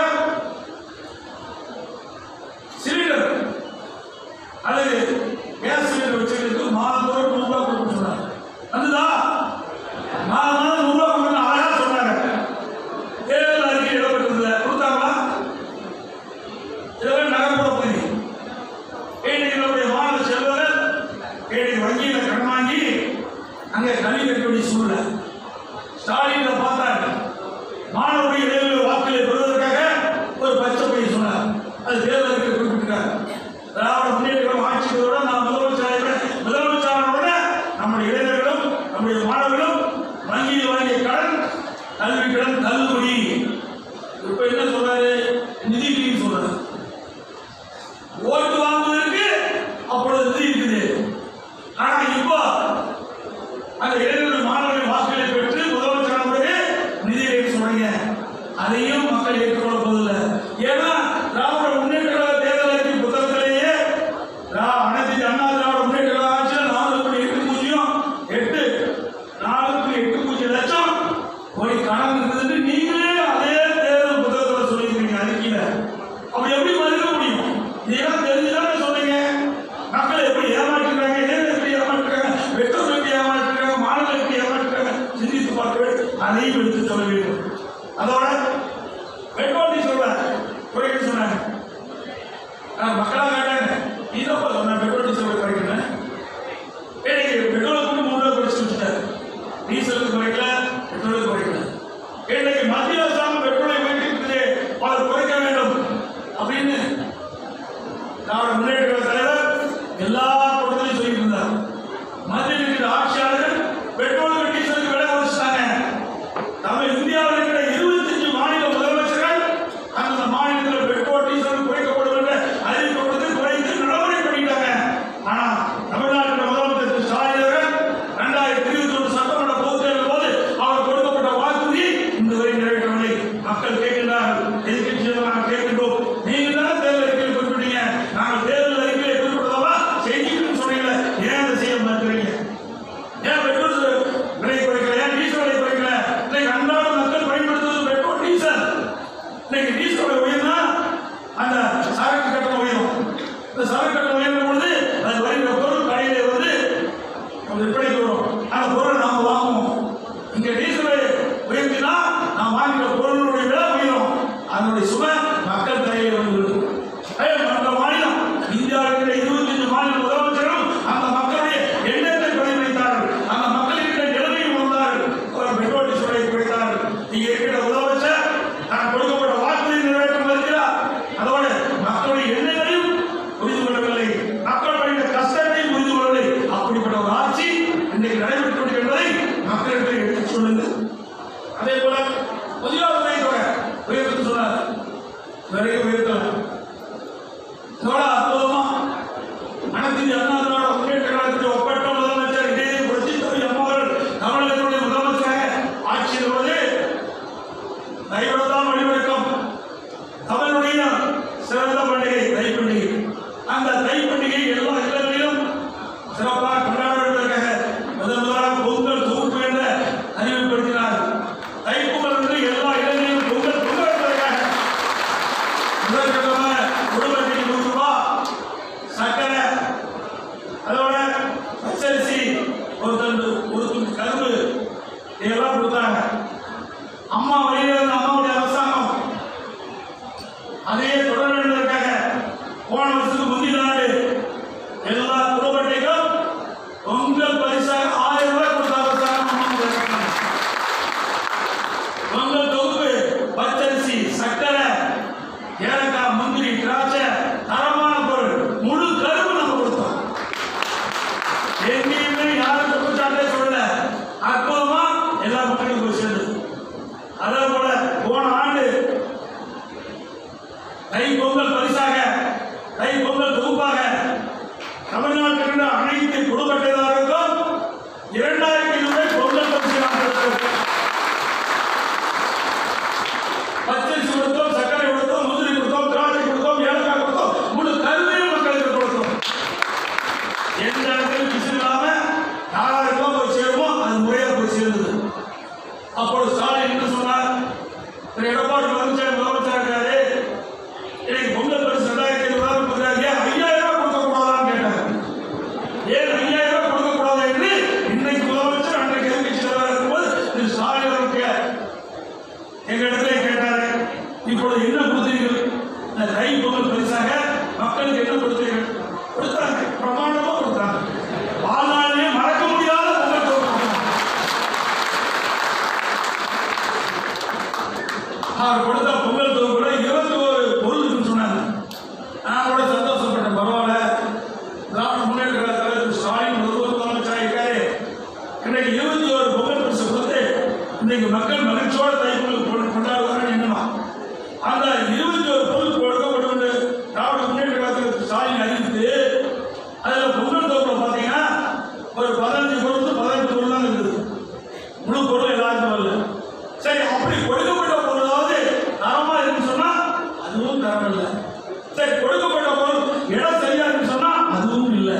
சிலிண்டர் அது கேஸ் சிலிண்டர் வச்சுக்கிறதுக்கு மாதத்தோடு நூறு ரூபாய் கொடுக்க சொன்னாங்க அதுதா மாதம் மாதம் நூறு ரூபாய் கொடுக்கணும் அழகா சொன்னாங்க தேர்தல் அறிக்கை இடம்பெற்றிருந்தது கொடுத்தாங்களா இதெல்லாம் நகர்ப்புற பகுதி இன்னைக்கு நம்முடைய மாணவ செல்வர்கள் இன்னைக்கு வங்கியில கடன் வாங்கி அங்கே கல்வி கட்ட வேண்டிய சூழ்நிலை ஸ்டாலின் இதை பார்த்தாங்க மாணவருடைய இடைவெளி வாக்குகளை பெறுவதற்காக ஒரு பச்சை பையை சொன்னார் அது தேர்தலுக்கு குறிப்பிட்டிருக்காரு திராவிட முன்னேற்ற கழகம் ஆட்சியோட நான் முதலமைச்சர் முதலமைச்சரோட நம்முடைய இளைஞர்களும் நம்முடைய மாணவர்களும் வங்கியில் வாங்கிய கடன் கல்வி கடன் தள்ளுபடி இப்ப என்ன சொல்றாரு நிதி சொல்றாரு ஓட்டு வாங்குவதற்கு அப்பொழுது நிதி இருக்குது ஆனா இப்போ அந்த இளைஞர்கள் மாணவர்கள் வாக்குகளை பெற்று முதலமைச்சரான பிறகு நிதி ஏற்க சொல்றீங்க அதையும் மக்கள் ஏற்றுக்கொள்ள போவதில்லை ஏன்னா திராவிட முன்னேற்ற கழக தேர்தல் அறிக்கை புத்தகத்திலேயே திரா- அனைத்து இந்திய அண்ணா திராவிட முன்னேற்ற கழக ஆட்சியில் நாலு புள்ளி எட்டு பூஜ்ஜியம் எட்டு நாலு புள்ளி எட்டு பூஜ்ஜியம் லட்சம் கோடி கடன் இருக்குதுன்னு நீங்களே அதே தேர்தல் புத்தகத்தில் சொல்லியிருக்கீங்க அறிக்கையில அப்படி எப்படி மறுக்க முடியும் இதெல்லாம் தெரிஞ்சுதானே சொன்னீங்க மக்களை எப்படி ஏமாற்றுறாங்க ஏன் எப்படி ஏமாற்றுறாங்க பெற்றோர்கள் எப்படி ஏமாற்றுறாங்க மாணவர்கள் எப்படி ஏமாற்றுறாங்க சிந்தித்து பார்க்க வேண்டும் அதையும் எடுத்து சொல்ல வேண்டும் அதோட பெட்ரோல் டீசல் குறைக்க சொன்னாங்க நான் மக்களா கேட்டாங்க இதப்பா சொன்ன பெட்ரோல் டீசல் குறைக்கணும் இன்னைக்கு பெட்ரோலுக்கு மூணு ரூபாய் குறைச்சு வச்சுட்டாரு டீசலுக்கு குறைக்கல பெட்ரோலுக்கு குறைக்கல இன்னைக்கு மத்திய அரசாங்கம் பெட்ரோலை உயர்த்திருக்குது அதை குறைக்க வேண்டும் அப்படின்னு திராவிட முன்னேற்ற கழக தலைவர் எல்லா கூட்டத்திலையும் சொல்லிட்டு இருந்தார் மத்தியில் இருக்கிற ஆட்சியாளர்கள் பெட்ரோலுக்கு டீசலுக்கு விலை குறைச்சிட்டாங்க நம்ம இந்தியாவில் இருக்கிற இருபத்தஞ்சு மாநில முதலமைச்சர்கள் அந்தந்த மாநிலத்தில் பெட்ரோல் டீசல் குறைக்கப்படும் என்று அறிவிக்கப்பட்டு குறைத்து நடைமுறை பண்ணிட்டாங்க ஆனா தமிழ்நாட்டில் முதலமைச்சர் திரு ஸ்டாலின் அவர்கள் ரெண்டாயிரத்தி இருபத்தி ஒன்று சட்டமன்ற பொதுத் தேர்தல் போது அவர் கொடுக்கப்பட்ட வாக்குறுதி இன்று வரை நிறைவேற்றவில்லை மக்கள் கேட்கின்றார்கள் எதிர்கட்சிகள் நாங்கள் கேட்கின்றோம் நீங்கள் தானே தேர்தல் அறிக்கையில் குறிப்பிட்டீங்க நாங்கள் தேர்தல் அறிக்கையை குறிப்பிட்டதா செய்தின்னு சொன்னீங்களே ஏன் அதை செய்ய மாட்டீங்க ஏன் பெட்ரோல் விலை குறைக்கல ஏன் டீசல் விலை குறைக்கல இன்னைக்கு அன்றாட மக்கள் பயன்படுத்துவது பெட்ரோல் டீசல் இன்னைக்கு டீசல் விலை உயர்ந்தா அந்த சரக்கு கட்டணம் உயரும் இந்த சரக்கு கட்டணம் உயரும் பொழுது அது வருகிற பொருள் கடையில வந்து நம்ம விற்பனைக்கு வரும் அந்த பொருளை நாம வாங்குவோம் இங்க டீசல் விலை உயர்த்தினா நாம் வாங்குகிற பொருளுடைய விலை உயரும் அதனுடைய சுமை மக்கள் தலையில் வந்து விழும். அதே மற்ற மாநிலம் இந்தியாவில் இருக்கிற இருபத்தஞ்சு மாநில முதலமைச்சரும் அந்த மக்களுடைய எண்ணத்தை பிரதிபலித்தார்கள் அந்த மக்கள் இருக்கிற நிலைமையை உணர்ந்தார்கள் அவர் பெட்ரோல் டீசலை குறைத்தார்கள் இங்க இருக்கிற முதலமைச்சர் அதே போல முதியோர் உதவித்தொகை உயர்த்து சொன்னார் வரைக்கும் உயர்த்தலாம் எவ்வளவு அற்புதமா அனைத்து இந்திய அண்ணா திராவிட முன்னேற்ற கழகத்தின் ஒப்பற்ற முதலமைச்சர் இதே புரட்சி தலைவி அம்மாவர்கள் தமிழகத்தினுடைய முதலமைச்சராக ஆட்சியில் உள்ளது தைவடத்தான் வழிவழக்கம் தமிழுடைய சிறந்த பண்டிகை தை பண்டிகை அந்த தை பண்டிகை எல்லா இல்லங்களிலும் சிறப்பாக கொண்டாடுவதற்காக முதல் முதலாக பொங்கல் தொகுப்பு என்ற அறிவுப்படுத்தினார் தைப்பொங்கல் என்று எல்லா இடங்களிலும் பொங்கல் கொண்டாடுவதற்காக முதற்கட்டமாக குடும்பத்திற்கு நூறு ரூபாய் சர்க்கரை அதோட பச்சரிசி ஒரு தண்டு ஒரு துண்டு கரும்பு இதெல்லாம் கொடுத்தாங்க அம்மா வழியில் இருந்த அம்மாவுடைய அரசாங்கம் அதையே தொடர வேண்டியதற்காக போன வருஷத்துக்கு முந்தின ஆண்டு எல்லா குடும்பத்தையும் பொங்கல் பரிசாக ஆயிரம் ரூபாய் கொடுத்த அரசாங்கம் அம்மாவுடைய அரசாங்கம். பொங்கல் தொகுப்பு பச்சரிசி சர்க்கரை ஏலக்காய் முந்திரி திராட்சை தரமான பொருள் முழு கரும்பு நம்ம கொடுத்தோம் எங்கேயுமே யாரும் குற்றச்சாட்டே சொல்லல அற்புதமா எல்லா மக்களுக்கும் போய் சேர்ந்தது அதே போல போன ஆண்டு தை பொங்கல் பரிசாக தை பொங்கல் தொகுப்பாக தமிழ்நாட்டில் இருந்த அனைத்து குடும்ப அட்டைதாரருக்கும் இரண்டாயிரத்தி ரூபாய் பொங்கல் பரிசு நாங்கள் கொடுத்தோம். பச்சரிசி கொடுத்தோம் சர்க்கரை கொடுத்தோம் முந்திரி கொடுத்தோம் திராட்சை கொடுத்தோம் ஏலக்காய் கொடுத்தோம் முழு கருவையும் மக்களுக்கு கொடுத்தோம் எந்த இடத்துல பிசு இல்லாம யாராருக்கும் போய் சேருமோ அது முறையா போய் சேர்ந்தது அப்பொழுது ஸ்டாலின் என்ன சொன்னார் திரு எடப்பாடி பழனிசாமி முதலமைச்சர் இருக்காரு இன்னைக்கு பொங்கல் பரிசு ரெண்டாயிரத்தி ஐநூறு ரூபாய் கொடுக்குறாரு ஏன் ஐயாயிரம் ரூபாய் கொடுக்க கூடாதான்னு கேட்டார் ஏன் ஐயாயிரம் ரூபாய் கொடுக்க கூடாது என்று இன்னைக்கு முதலமைச்சர் அன்றைக்கு எதிர்கட்சி தலைவராக இருக்கும்போது திரு ஸ்டாலின் அவருக்கு எங்க இடத்துல கேட்டாரு இப்பொழுது என்ன கொடுத்தீர்கள் இந்த தை பொங்கல் பரிசாக மக்களுக்கு என்ன கொடுத்தீர்கள் கொடுத்தாங்க பிரமாண்டமா கொடுத்தாங்க வாழ்நாளிலே மறக்க முடியாத பொங்கல் கொடுத்தாங்க அவர் கொடுத்த பொங்கல் தொகுப்புல இருபத்தி ஒரு பொருள் இருக்குன்னு சொன்னாங்க நான் கூட சந்தோஷப்பட்டேன் பரவாயில்ல திராவிட முன்னேற்ற கழக தலைவர் ஸ்டாலின் முதல்வர் முதலமைச்சராக இருக்காரு இன்னைக்கு இருபத்தி ஒரு பொங்கல் பரிசு கொடுத்து இன்னைக்கு மக்கள் மகிழ்ச்சியோட தைப்பொங்கல் கொண்டு- கொண்டாடுவாங்கன்னு எண்ணுமா அந்த இருபத்தி ஒரு பொருள் கொடுக்கப்படும் என்று திராவிட முன்னேற்ற கழகத்தில் ஸ்டாலின் அறிவித்து அதுல பொங்கல் தொகுப்புல பாத்தீங்கன்னா ஒரு பதினஞ்சு பொருள் பதினெட்டு பொருள் தான் இருக்குது முழு பொருள் எல்லாருக்கும் வரல சரி அப்படி கொடுக்கப்பட்ட பொருளாவது தரமா இருக்குன்னு சொன்னா அதுவும் தரம் இல்லை சரி கொடுக்கப்பட்ட பொருள் இடம் சரியா இருக்குன்னு சொன்னா அதுவும் இல்லை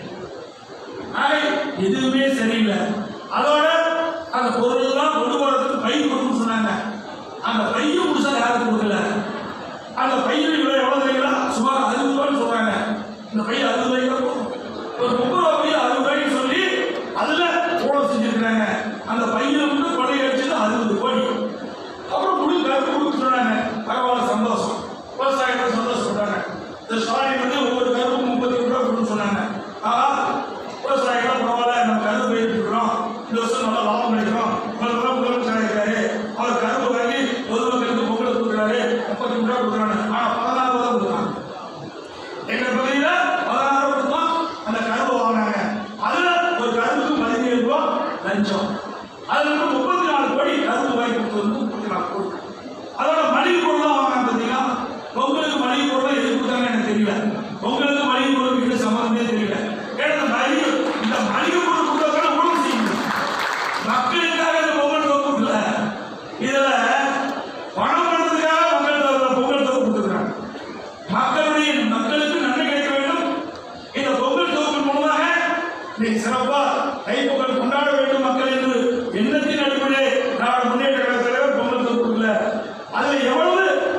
ஆக எதுவுமே சரியில்லை அதோட அந்த பொருள் எல்லாம் கொண்டு போறதுக்கு பை கொடுக்கணும்னு சொன்னாங்க அந்த பையும் முழுசா யாரும் கொடுக்கல அந்த பையில் விலை எவ்வளவு தெரியுங்களா சுமார் அறுபது ரூபான்னு சொல்றாங்க இந்த பை அறுபது ரூபாய்க்கு தான் போகும். ஒரு முப்பது ரூபாய் பை அறுபது ரூபாய்க்கு சொல்லி அதுல ஊழல் செஞ்சிருக்கிறாங்க அந்த பையில மட்டும் கொடை அடிச்சது அறுபது கோடி அப்புறம் முழு கருத்து கொடுக்க சொன்னாங்க பரவாயில்ல சந்தோஷம் விவசாயிகள் சந்தோஷப்பட்டாங்க இந்த ஸ்டாலின் வந்து ஒவ்வொரு கருப்பும் முப்பத்தி ரெண்டு ரூபா கொடுன்னு சொன்னாங்க ஆனா விவசாயிகள் பரவாயில்ல நம்ம கரும்பு பயிரிட்டு இருக்கிறோம் இந்த வருஷம் நல்லா லாபம் கிடைக்கிறோம் முதல் முதல்ல முதலமைச்சர் இருக்காரு அவர் கரும்பு வாங்கி பொதுமக்களுக்கு பொங்கல் கொடுக்குறாரு முப்பத்தி மூணு ரூபா கொடுக்குறாங்க ஆனா பதினாறு ரூபா தான் கொடுக்குறாங்க எங்க பகுதியில பதினாறு ரூபா கொடுத்தோம் அந்த கரும்பு வாங்கினாங்க அதுல ஒரு கரும்புக்கு பதினேழு ரூபா லஞ்சம் அதுல இருந்து முப்பத்தி நாலு கோடி கரும்பு வாங்கி கொடுத்தது வந்து முப்பத்தி நாலு கோடி அதோட மளிகை பொருள்லாம் வாங்கினாங்க பார்த்தீங்களா பொங்கலுக்கு மளிகை பொருள் எது கொடுத்தாங்க எனக்கு தெரியல பொங்கலுக்கு மளிகை பொருளுக்கு இன்னும் சம்மந்தமே தெரியல ஏன்னா இந்த மளிகை இந்த மளிகை பொருள் கொடுத்தா ஊழல் செய்யணும் மக்களுக்காக இந்த பொங்கல் தொகுப்பு இல்ல இதுல பணம் பண்றதுக்காக பொங்கல் தொகுப்பு- பொங்கல் தொகுப்பு கொடுத்துருக்காங்க மக்களுடைய மக்களுக்கு நன்மை கிடைக்க வேண்டும் இந்த பொங்கல் தொகுப்பின் மூலமாக இன்னைக்கு சிறப்பா தைப்பொங்கல் கொண்டாட வேண்டும் மக்கள் என்று எண்ணத்தின் அடிப்படையில் திராவிட முன்னேற்ற கழக தலைவர் பொங்கல் தொகுப்பு கொடுக்கல அதுல எவ்வளவு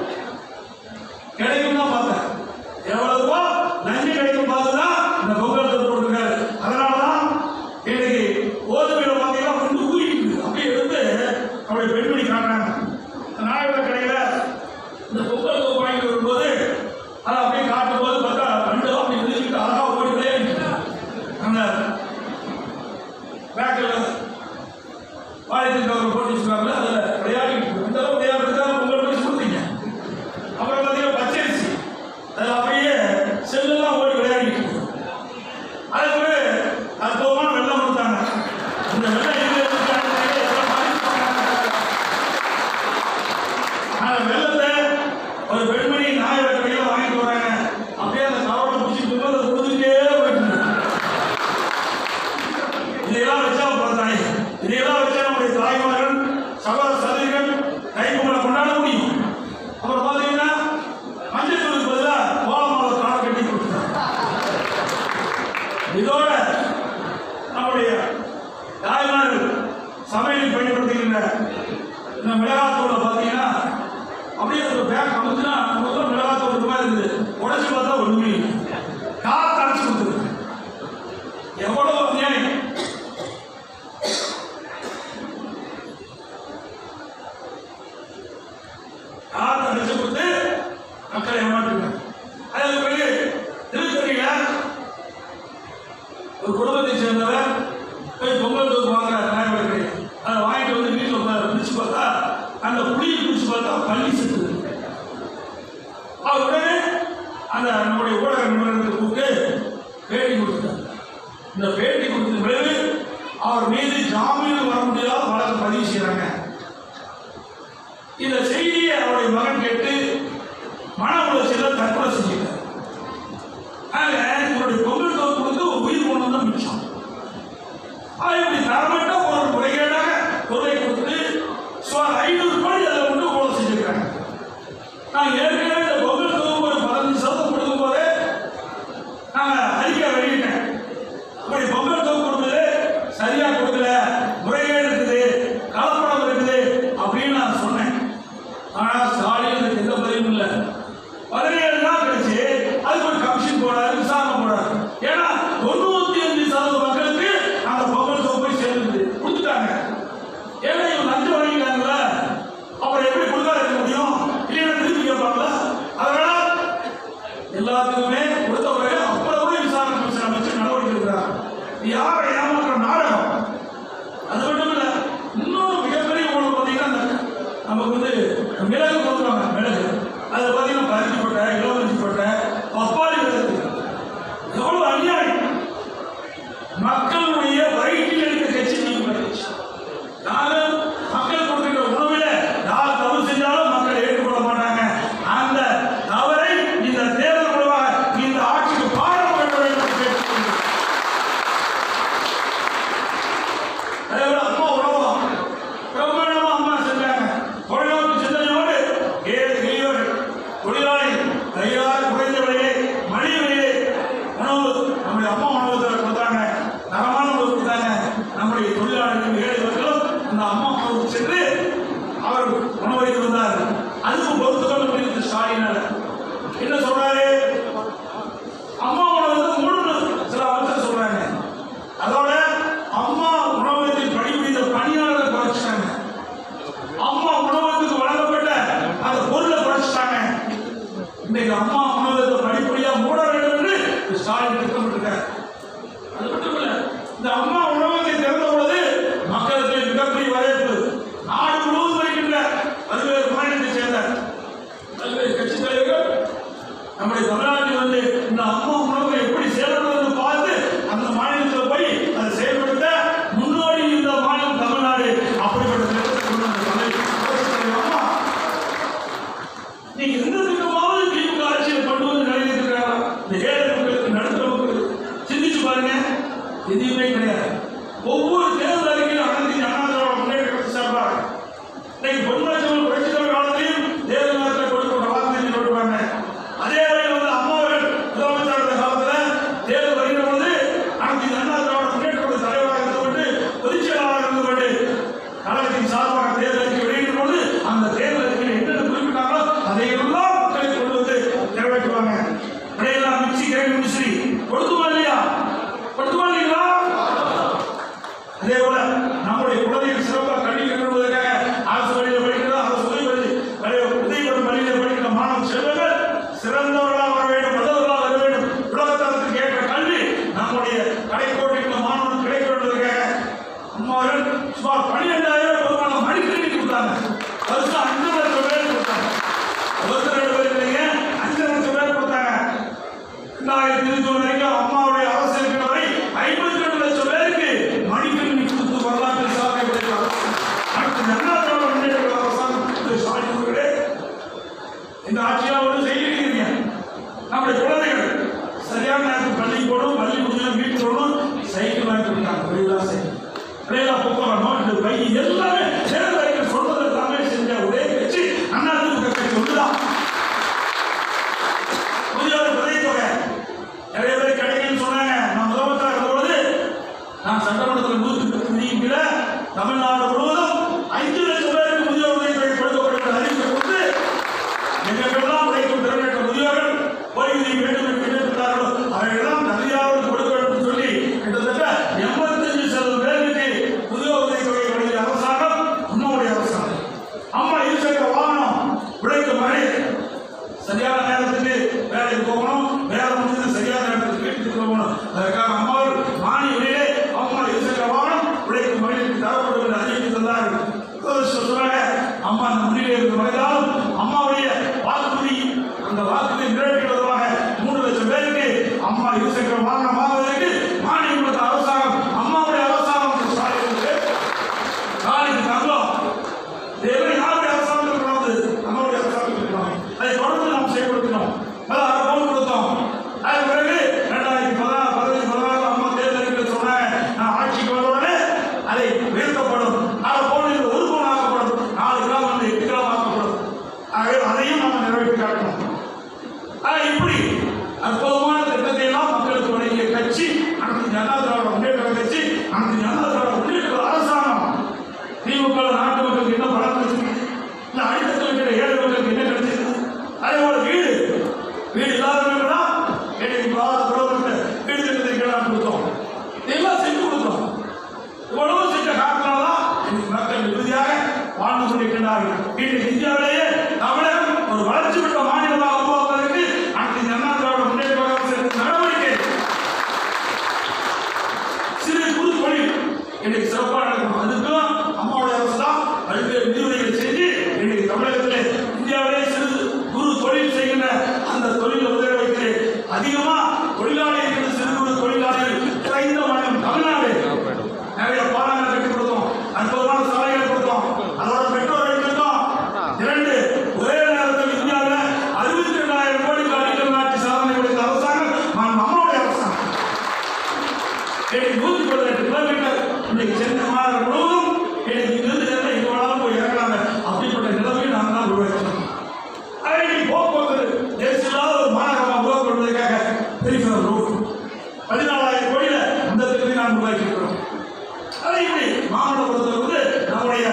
கிடைக்கும் தான் பார்த்தேன் எவ்வளவு ரூபாய் லஞ்சம் கிடைக்கும் பார்த்துதான் இந்த பொங்கல் தொகுப்பு கொடுத்துருக்காரு அதனாலதான் இன்னைக்கு கோதுமையில பார்த்தீங்கன்னா வந்து ஊறிட்டு அப்படியே எடுத்து அப்படியே பெண்மணி காட்டுறாங்க இந்த நாயகர கடையில இந்த பொங்கல் தொகுப்பு வாங்கிட்டு வரும்போது அதை அப்படியே காட்டும் போது பார்த்தா ரெண்டு அப்படி நிறுத்திட்டு அழகா ஓடி விளையாடிட்டு அந்த பேக்கில் பாலித்தீன் கவர் போட்டு வச்சுருக்காங்க அதில் விளையாடிட்டு இருக்கு. அந்த அளவு விளையாடுறதுக்காக பொங்கல் பரிசு கொடுத்தீங்க அப்புறம் பார்த்தீங்கன்னா பச்சரிசி அதில் அப்படியே செல்லெல்லாம் ஓடி விளையாடிட்டு இருக்கு. அதுக்கு ஒரு அற்புதமான வெள்ளம் கொடுத்தாங்க இந்த வெள்ளம் எங்க கொடுத்தாங்க? எவ்வளவு பாதிப்பு பண்ணாங்க? அப்புறம் பார்த்தீங்கன்னா மஞ்சள் தூளுக்கு பதிலாக கோலமாவை காலை கட்டி கொடுத்தாங்க இதோட நம்முடைய தாய்மார்கள் சமையலில் பயன்படுத்துகின்ற இந்த மிளகாத்தூளை பார்த்தீங்கன்னா அப்படியே ஒரு பேக் அமுத்துனா முதல்ல மிளகாத்தூள் இந்த மாதிரி இருக்குது உடச்சி பார்த்தா ஒண்ணுமே இல்லை காற்று அடைச்சு கொடுத்துருக்கு எவ்வளவு அநியாயம் காற்று அடைச்சு கொடுத்து மக்களை ஏமாற்றுங்க அதுக்கு பிறகு திருத்தணியில ஒரு குடும்பத்தை சேர்ந்தவர் போய் பொங்கல் தூக்கு வாங்குறாரு நாயகருக்கு அதை வாங்கிட்டு வந்து வீட்டில் உட்கார பிடிச்சு பார்த்தா அந்த புளியை பிடிச்சு பார்த்தா பள்ளி செத்துது அவர் உடனே அந்த நம்முடைய ஊடக நிபுணர்களை கூப்பிட்டு பேட்டி கொடுத்தார் இந்த பேட்டி கொடுத்த பிறகு அவர் மீது ஜாமீன் வர முடியாத வழக்கு பதிவு செய்கிறாங்க இந்த செய்தியை அவருடைய மகன் கேட்டு மன உளைச்சல தற்கொலை செஞ்சுட்டார் ஆக இவருடைய பொங்கல் தொகுப்பு கொடுத்து ஒரு உயிர் கொண்டு தான் மிச்சம் ஆக இப்படி தரமட்ட ஒரு முறைகேடாக பொருளை கொடுத்து சுமார் ஐநூறு கோடி அதில் கொண்டு ஊழல் செஞ்சிருக்காங்க நான் ஏற்கனவே இந்த பொங்கல் தொகுப்பு ஒரு பதினஞ்சு சதவீதம் கொடுக்கும் போதே நான் அறிக்கை வெளியிட்டேன் இப்படி பொங்கல் தொகுப்பு கொடுத்தது சரியா கொடுக்கல முறைகேடு இருக்குது கலப்படம் இருக்குது அப்படின்னு நான் சொன்னேன் ஆனா ஸ்டாலின் அதுக்கு எந்த பதிலும் இல்லை பதினேழு நாள் கழிச்சு அதுக்கு ஒரு கமிஷன் போடாரு விசாரணை போடாரு ஏன்னா தொண்ணூத்தி அஞ்சு சதவீத மக்களுக்கு அந்த பொங்கல் தொகுப்பு போய் சேர்ந்துருது கொடுத்துட்டாங்க ஏன்னா இவங்க லஞ்சம் வாங்கிட்டாங்கல்ல அப்புறம் எப்படி கொடுக்காத இருக்க முடியும் இல்லைன்னா திருப்பி கேட்பாங்களா அதனால எல்லாத்துக்குமே கொடுத்த பிறகு அப்புறம் கூட விசாரணை கமிஷன் அமைச்சு நடவடிக்கை எடுக்கிறார் இது யாரை ஏமாற்ற நாடகம் அது மட்டும் இல்ல இன்னொரு மிகப்பெரிய ஊழல் பார்த்தீங்கன்னா அந்த நமக்கு வந்து மிளகு கொடுக்குறாங்க மிளகு அது பார்த்தீங்கன்னா பருத்தி போட்ட இளவரசி போட்ட பப்பாளி மிளகு எவ்வளவு அநியாயம் மக்களுடைய வயிற்றில் இருக்க கட்சி நீங்க கட்சி நானும் மக்கள் கொடுக்கின்ற உணவில யார் தவறு செஞ்சாலும் மக்கள் ஏற்றுக்கொள்ள மாட்டாங்க அந்த தவறை இந்த தேர்தல் மூலமாக இந்த ஆட்சிக்கு பாடம் கட்ட வேண்டும் என்று கேட்டுக்கொள்கிறேன். அதே போல அம்மா உணவகம் பிரம்மாண்டமா அம்மா செஞ்சாங்க தொழில்நுட்ப சிந்தனையோடு ஏழை எளியோர் தொழிலாளி கையால் குறைந்த விலையிலே மலிவு விலையிலே உணவு நம்முடைய அம்மா உணவகத்தில் கொடுத்தாங்க தரமான உணவு கொடுத்தாங்க நம்முடைய தொழிலாளர்கள் ஏழை மக்களும் அந்த அம்மா உணவுக்கு சென்று அவர் உணவளித்து வந்தார் அதுக்கு பொறுத்து கொள்ள முடியுது ஸ்டாலினால என்ன சொல்றாரு அம்மா உணவகத்தை மூணு சில அமைச்சர் சொல்றாங்க அதோட அம்மா உணவகத்தில் பணிபுரிந்த பணியாளரை குறைச்சிட்டாங்க அம்மா உணவகத்துக்கு வழங்கப்பட்ட அந்த பொருளை குறைச்சிட்டாங்க இன்னைக்கு அம்மா உணவகத்தை படிப்படியா மூட வேண்டும் என்று ஸ்டாலின் திட்டமிட்டிருக்கார் அது மட்டும் இல்ல இந்த அம்மா உணவகத்தை திறந்த பொழுது மக்களுக்கு மிகப்பெரிய வரவேற்பு நாடு முழுவதும் இருக்கின்ற பல்வேறு மாநிலத்தை சேர்ந்த பல்வேறு கட்சி தலைவர்கள் நம்முடைய தமிழ்நாட்டில் வந்து இந்த அம்மா உணவு எப்படி செயல்படுறது பார்த்து அந்த மாநிலத்தில் போய் அதை செயல்படுத்த முன்னோடி இந்த மாநிலம் தமிழ்நாடு அப்படிப்பட்ட திட்டத்தை கொண்டு வந்த தலைவர் புரட்சித் தலைவர் அம்மா நீங்க எந்த திட்டமாவது திமுக ஆட்சியில் கொண்டு வந்து நிறைவேற்றிருக்காங்களா இந்த ஏழை மக்களுக்கு நடுத்தர மக்களுக்கு சிந்திச்சு பாருங்க எதுவுமே கிடையாது ஒவ்வொரு தேர்தல் அறிக்கையிலும் அனைத்து அண்ணா திராவிட முன்னேற்ற கழகத்தை சார்பாக இன்னைக்கு பொன்மராஜன் புரட்சி தலைவர் காலத்திலையும் தேர்தல் நேரத்தில் கொடுக்கிற வாக்குறுதி கொடுப்பாங்க அதே வழியில் வந்து அம்மா அவர்கள் முதலமைச்சர் இருந்த காலத்துல தேர்தல் வருகிற பொழுது அனைத்து அண்ணா திராவிட முன்னேற்ற கழக தலைவராக இருந்து கொண்டு பொதுச் செயலாளராக இருந்து கொண்டு கழகத்தின் சார்பாக தேர்தல் அறிக்கை வெளியிடும் பொழுது அந்த தேர்தல் அறிக்கையில் என்னென்ன குறிப்பிட்டாங்களோ அதையெல்லாம் மக்களை கொண்டு வந்து நிறைவேற்றுவாங்க இடையெல்லாம் மிக்சி கிரைண்ட் மிஸ்ரி கொடுத்துமா இல்லையா கொடுத்துமா இல்லைங்களா அதே போல நம்முடைய குழந்தைகள் சிறப்பாக கல்வி கற்றுவதற்காக அரசு பள்ளியில் படிக்கிற அரசு உதவி பள்ளி பள்ளி- உதவிபெறும் பள்ளியில் படிக்கிற மாணவ செல்வங்கள் சிறந்தவர்களாக வர வேண்டும் நல்லவர்களாக வர வேண்டும் உலகத்தரத்துக்கு ஏற்ற கல்வி நம்முடைய கடைக்கோட்டில் மாணவன் கிடைக்க வேண்டுவதற்காக அம்மாவர்கள் சுமார் பன்னிரெண்டாயிரம் பொதுவான மடிக்கணினி கொடுத்தாங்க வருஷம் அஞ்சு லட்சம் பேர் கொடுத்தாங்க ஒருத்தர் ரெண்டு பேர் இல்லைங்க அஞ்சு லட்சம் பேர் கொடுத்தாங்க ரெண்டாயிரத்தி இருபத்தி ஒன்று வரைக்கும் அம்மாவுடைய அரசு இருக்கிற வரை ஐம்பத்தி ரெண்டு லட்சம் பேருக்கு மடிக்கணினி கொடுத்து வரலாற்று சாதனை படைத்த அரசு அடுத்து அண்ணா திராவிட முன்னேற்ற கழக அரசாங்கம் திரு ஸ்டாலின் அவர்களே இந்த ஆட்சியால் ஒன்று செய்திருக்கிறீங்க நம்முடைய குழந்தைகள் சரியான நேரத்துக்கு பள்ளிக்கு போகணும் பள்ளி முடிஞ்சு வீட்டுக்கு வரணும் சைக்கிள் வாங்கி கொடுத்தாங்க விரைவா சைக்கிள் விரைவா போக்குவரத்து நோட்டு பை எல்லாமே தேர்தல் அறிக்கை சொல்றது எல்லாமே செஞ்ச ஒரே கட்சி அண்ணா திமுக கட்சி ஒன்றுதான் பவுன் கொடுத்தோம் அதுக்கு பிறகு ரெண்டாயிரத்தி பதினாறு பதினஞ்சு பதினாறு அம்மா தேர்தலுக்கு சொன்னாங்க நான் ஆட்சிக்கு வந்த உடனே அதை உயர்த்தப்படும் அதை போன்று இந்த ஒரு பவுன் ஆக்கப்படும் நாலு கிராம் வந்து எட்டு கிராம் ஆக்கப்படும் ஆகவே அதையும் நம்ம நிறைவேற்றி காட்டணும் ஆக இப்படி அற்புதமான திட்டத்தை எல்லாம் மக்களுக்கு வழங்கிய கட்சி அனைத்து ஜனதா திராவிட முன்னேற்ற கட்சி அனைத்து ஜனதா திராவிட முன்னேற்ற அரசாங்கம் திமுக நாட்டு மக்களுக்கு என்ன பலம் கிடைச்சிருக்கு இல்ல அடித்தத்தில் இருக்கிற ஏழை மக்களுக்கு என்ன கிடைச்சிருக்கு அதே போல வீடு வீடு இல்லாதவர்களுக்கு ஏழைக்கு பாத பிரதமர் வீடு திட்டத்தை கேளாம கொடுத்தோம் இதெல்லாம் செஞ்சு கொடுத்தோம் இவ்வளவு செஞ்ச காரணத்தால்தான் இன்னைக்கு மக்கள் நிம்மதியாக வாழ்ந்து கொண்டிருக்கிறார்கள் இன்றைக்கு இந்தியாவிலேயே தமிழகம் ஒரு வளர்ச்சி பெற்ற மாநிலமாக உருவாக்குவதற்கு அனைத்து ஜனதா திராவிட முன்னேற்ற கழகம் எடுத்த நடவடிக்கை சிறு குறு தொழில் இன்னைக்கு சிறப்பாக நடக்கும் அதுக்கும் அம்மாவுடைய அரசு தான் பல்வேறு விதிமுறைகளை செஞ்சு இன்னைக்கு தமிழகத்திலே இந்தியாவிலே சிறு குறு தொழில் செய்கின்ற அந்த தொழிலை உதவி வைத்து அதிகமா தொழிலாளி இருக்கிற சிறு குறு தொழிலாளிகள் குறைந்த மாநிலம் தமிழ்நாடு நிறைய பாலங்கள் கட்டி கொடுத்தோம் அற்புதமான சாலைகளை கொடுத்தோம் அதோட பெட்ரோல் எடுத்துட்டோம் இரண்டு ஒரே நேரத்தில் இந்தியாவில் அறுபத்தி ரெண்டாயிரம் கோடிக்கு அடிக்கல் நாட்டி சாதனை படைத்த அரசாங்கம் நான் நம்மளுடைய அரசாங்கம் இன்னைக்கு நூத்தி பதினெட்டு கிலோமீட்டர் இன்னைக்கு சென்னை மாநகரம் முழுவதும் இன்னைக்கு இங்கிருந்து சென்னை எங்க வேணாலும் போய் இறங்கலாங்க அப்படிப்பட்ட நிலைமையை நாங்கள் தான் உருவாக்கினோம் ஆனா இன்னைக்கு போக்குவரத்து நெரிசலாத ஒரு மாநகரமாக உருவாக்குவதற்காக பெரிஃபரல் ரோடு பதினாலாயிரம் கோடியில அந்த திட்டத்தை நாம் உருவாக்கி இருக்கிறோம் அதை இப்படி மாமல்லபுரத்தில் வந்து நம்முடைய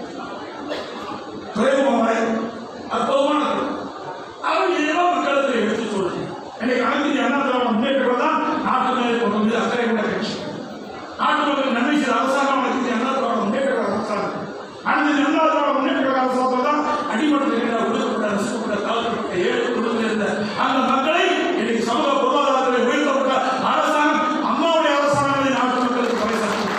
துறைமுகமாய் அற்புதமானது அவர் இதெல்லாம் மக்களுக்கு எடுத்து சொல்லுது இன்னைக்கு அனைத்து அண்ணா திராவிட முன்னேற்றம் தான் நாட்டு மேலே கொண்டு வந்து அக்கறை கொண்ட கட்சி நாட்டு மக்களுக்கு நன்மை செய்த அரசாங்கம் அனைத்து அண்ணா திராவிட முன்னேற்ற கழக அரசாங்கம் அனைத்து அண்ணா திராவிட முன்னேற்ற கழக அரசாங்கம் தான் அடிமட்டத்தில் இருக்கிற ஒடுக்கப்பட்ட நசுக்கப்பட்ட தாழ்த்தப்பட்ட ஏழை குடும்பத்தில் இருந்த அந்த மக்களை இன்னைக்கு சமூக பொருளாதாரத்தில் உயர்த்தப்பட்ட அரசாங்கம் அம்மாவுடைய அரசாங்கத்தை நாட்டு மக்களுக்கு பறைசாற்றும்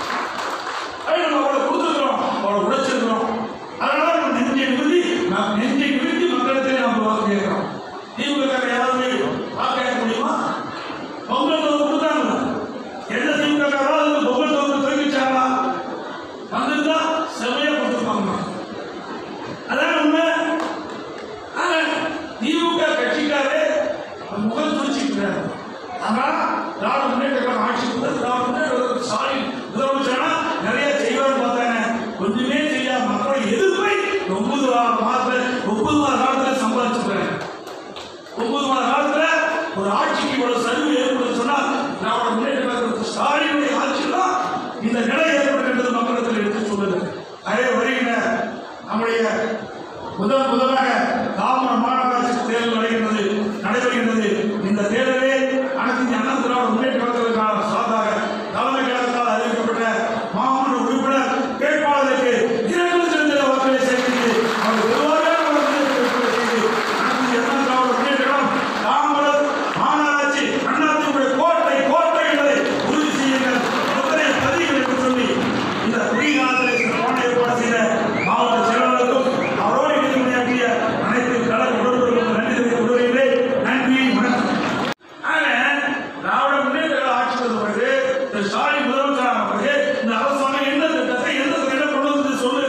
அதை நம்ம அவளை கொடுத்துருக்கிறோம் அவளை உழைச்சிருக்கிறோம் அதனால நம்ம நெஞ்சை நிறுத்தி நாம் நெஞ்சை நிறுத்தி மக்களிடத்தை நாம் வாக்கு கேட்கிறோம் திமுக யாராவது வாக்கு கேட்க முடியுமா பொங்கல் தொகுப்பு கொடுத்தாங்க எந்த திமுக யாராவது பொங்கல் தொகுப்பு தெரிவிச்சாங்களா வந்திருந்தா செமையா கொடுத்துருப்பாங்க அதான் உண்மை ஆனா, திமுக கட்சிக்காரே முகம் சுழிச்சுக்கிறாரு ஆனா திராவிட முன்னேற்ற கழகம் ஆட்சிக்கு வந்து திராவிட முன்னேற்ற கழகம் சாரி முதலமைச்சரா நிறைய செய்வார்னு பார்த்தாங்க ஒண்ணுமே செய்யாம மக்களை எதிர்ப்பை ஒன்பது வா- மாதத்துல ஒன்பது மாத காலத்துல சம்பாதிச்சுக்கிறாங்க ஒன்பது மாத காலத்துல ஒரு ஆட்சிக்கு இவ்வளவு சரிவு ஏற்படும் சொன்னா திராவிட முன்னேற்ற கழகத்துக்கு ஸ்டாலினுடைய ஆட்சி தான் இந்த நிலை ஏற்படுகின்றது மக்களிடத்தில் எடுத்து சொல்லுது அதே வருகின்ற நம்முடைய முதல் முதலாக தாமர மாநகராட்சி தேர்தல் நடைகின்றது நடைபெறுகின்றது இந்த தேர்தலே அனைத்து இந்திய அண்ணா திராவிட முன்னேற்ற கழகத்திற்கான சார்பாக தலைமை கழகத்தால் அறிவிக்கப்பட்ட மாமன்ற உறுப்பினர் வேட்பாளருக்கு இரண்டு லட்சம் வாக்குகளை சேர்த்து அவர் பெருவாரியான வாக்குகளை செய்து அனைத்து இந்திய அண்ணா திராவிட முன்னேற்ற கழகம் தாமரம் மாநகராட்சி அண்ணாத்தினுடைய கோட்டை கோட்டை என்பதை உறுதி செய்யுங்கள் முத்திரை பதிவுகள் என்று சொல்லி இந்த குறுகிய காலத்திலே சிறப்பான ஏற்பாடு செய்த மாவட்ட செயலாளருக்கும் அவரோடு இணைந்து பணியாற்றிய அனைத்து கழக உடன்பர்களுக்கும் நன்றி தெரிவித்துக் கொள்கிறேன் நன்றி வணக்கம் ஆக, திராவிட முன்னேற்ற கழக ஆட்சி வந்த பிறகு திரு ஸ்டாலின் முதலமைச்சரான பிறகு இந்த அரசாங்கம் என்ன திட்டத்தை எந்த திட்டம் கொண்டு வந்து சொல்லு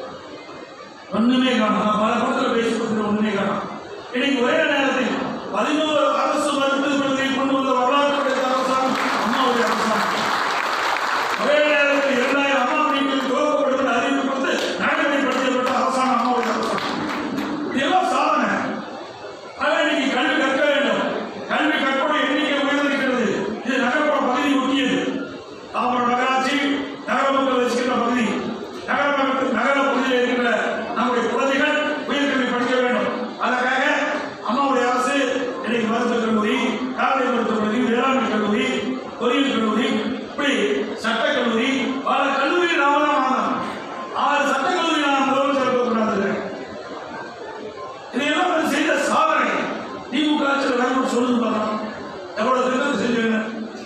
ஒண்ணுமே காணும் நான் பல படத்துல பேசி கொடுத்துட்டு ஒண்ணுமே காணும் இன்னைக்கு ஒரே நேரத்தில் பதினோரு அரசு மருத்துவமனைகளை கொண்டு வந்த வரலாற்று படைத்த அரசாங்கம் அம்மாவுடைய அரசாங்கம் ஒரே நேரத்தில் இரண்டாயிரம் அம்மா மீன்கள் துவக்கப்படுகிற அறிவிப்பு வந்து நடைமுறைப்படுத்தப்பட்ட அரசாங்கம் அம்மாவுடைய அரசாங்கம் இதெல்லாம் சாதனை ஆனால் இன்னைக்கு கல்வி கற்க வேண்டும் கல்வி கற்பனை எண்ணிக்கை உயர்ந்திருக்கிறது இது நகர்ப்புற பகுதி ஒட்டியது தாம்பரம் நகராட்சி நகர மக்கள் வசிக்கின்ற பகுதி நகர மக்கள் நகர பகுதியில் இருக்கின்ற நம்முடைய குழந்தைகள் உயர்கல்வி படிக்க வேண்டும் அதற்காக அம்மாவுடைய அரசு இன்னைக்கு மருத்துவக் கல்லூரி கால்நடை மருத்துவக் கல்லூரி வேளாண்மை கல்லூரி பொறியியல் கல்லூரி இப்படி சட்டக் கல்லூரி பல கல்லூரி நாம தான் வாங்கணும் ஆறு சட்டக் கல்லூரி நான் முதலமைச்சர் கொண்டாந்துருக்கேன் இதையெல்லாம் அவர் செய்த சாதனை திமுக ஆட்சியில் வேணும் சொல்லுங்க பார்க்கலாம் எவ்வளவு திட்டத்தை செஞ்சீங்க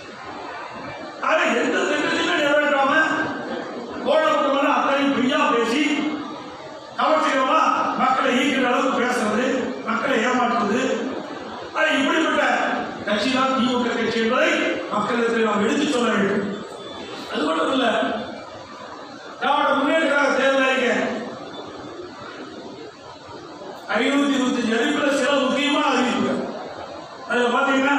ஆனா எந்த திட்டத்தையுமே நிறைவேற்றாம போடப்பட்டவங்க அத்தனையும் பொய்யா பேசி கவர்ச்சிகரமா மக்களை ஈர்க்கிற அளவுக்கு பேசுறது மக்களை ஏமாற்றுவது ஆனா இப்படிப்பட்ட கட்சி தான் திமுக கட்சி என்பதை மக்களிடத்தில் நாம் எடுத்துச் சொல்ல வேண்டும் அது மட்டும் இல்ல திராவிட முன்னேற்ற கழக தேர்தல் அறிக்கை ஐநூத்தி இருபத்தஞ்சு அறிவிப்புல சில முக்கியமான அறிவிப்புகள் அதுல பாத்தீங்கன்னா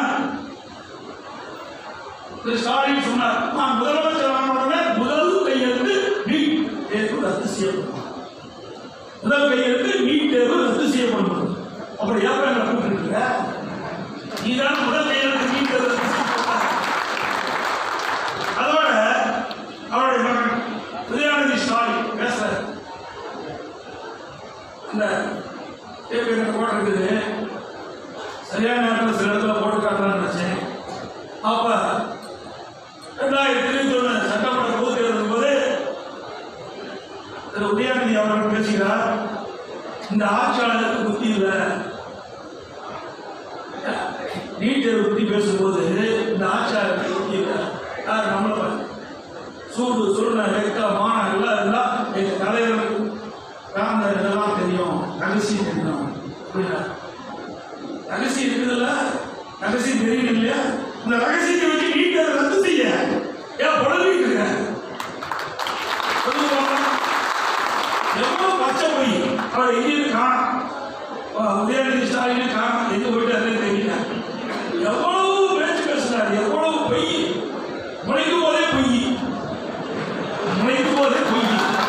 திரு ஸ்டாலின் சொன்னார் நான் முதலமைச்சர் ஆன உடனே முதல் கையெழுத்து நீட் தேர்வு ரத்து செய்யப்படும் முதல் கையெழுத்து நீட் தேர்வு ரத்து செய்யப்படும் அப்புறம் ஏன் என்ன கூப்பிட்டு நீதான் முதல் கையெழுத்து நீட் தேர்வு ரத்து செய்யப்படும் அதோட அவருடைய மகன் உதயாநிதி ஸ்டாலின் பேசுறாரு இந்த டேப் எங்கிட்ட போட்டிருக்குது சரியான நேரத்தில் சில இடத்துல போட்டு காட்டலாம்னு நினைச்சேன் அப்ப ரெண்டாயிரத்தி இருபத்தி ஒண்ணு சட்டமன்ற பொதுத் தேர்தல் போது திரு உதயாநிதி அவர்கள் பேசுகிறார் இந்த ஆட்சியாளருக்கு புத்தி இல்லை நீட் தேர்வு பத்தி பேசும்போது இந்த ஆட்சியாளருக்கு புத்தி இல்லை யார் நம்மள பாரு. சூடு சுருண வெக்க மான எல்லாம் எல்லாம் எங்க தலைவருக்கு காந்த இதெல்லாம் தெரியும் ரகசியம் தெரியும் புரியல ரகசியம் இருக்குதுல்ல ரகசியம் தெரியும் இல்லையா இந்த ரகசியத்தை வச்சு நீட் தேர்வு ரத்து செய்ய ஏன் புலம்பிட்டு இருக்க சொல்லுங்க பாப்போம். எவ்வளவு பச்சை போய் அவர் எங்கேயும் காணும் உதயநிதி ஸ்டாலின் காணும் எங்க போயிட்டு தெரியல எவ்வளவு பேச்சு பேசுறாரு எவ்வளவு பொய் முளைக்கும் போதே பொய் முளைக்கும் போதே பொய்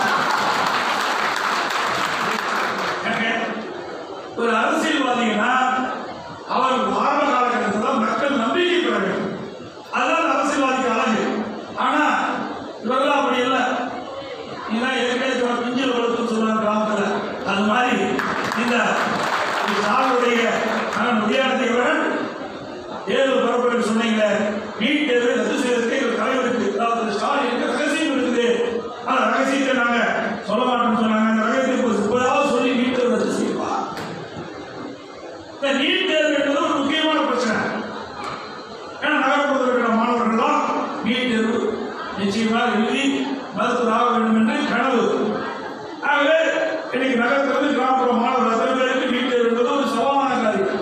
ஏங்க, ஒரு அரசியல்வாதினா அவர் ஆரம்ப காலகட்டத்தில் மக்கள் நம்பிக்கை பெற வேண்டும் அதுதான் அரசியல்வாதிக்கு அழகு ஆனா இவரெல்லாம் அப்படி இல்லை இதான் ஏற்கனவே சொன்ன பிஞ்சல் வளர்த்து சொல்லுவாங்க கிராமத்துல அது மாதிரி இந்த சாருடைய மகன் உதயாநிதி அவர்கள் ஏழு பரப்புரையில் சொன்னீங்க நீட் தேர்வை ரத்து செய்வதற்கு எங்கள் தலைவருக்கு அதாவது ஸ்டாலினுக்கு ரகசியம் இருக்குது அந்த ரகசியத்தை நாங்க சொல்ல மாட்டோம்னு சொன்னாங்க அந்த ரகசியத்தை இப்போ இப்போதாவது சொல்லி நீட் தேர்வு ரத்து செய்வா இந்த நீட் தேர்வு என்பது ஒரு முக்கியமான பிரச்சனை ஏன்னா நகர்ப்புறத்தில் இருக்கிற மாணவர்கள்லாம் நீட் தேர்வு நிச்சயமாக எழுதி மருத்துவர் ஆக வேண்டும் என்று கனவு ஆகவே இன்னைக்கு நகரத்திலிருந்து கிராமப்புற மாணவர்கள் அத்தனை பேருக்கு நீட் தேர்வு என்பது ஒரு சவாலான காரியம்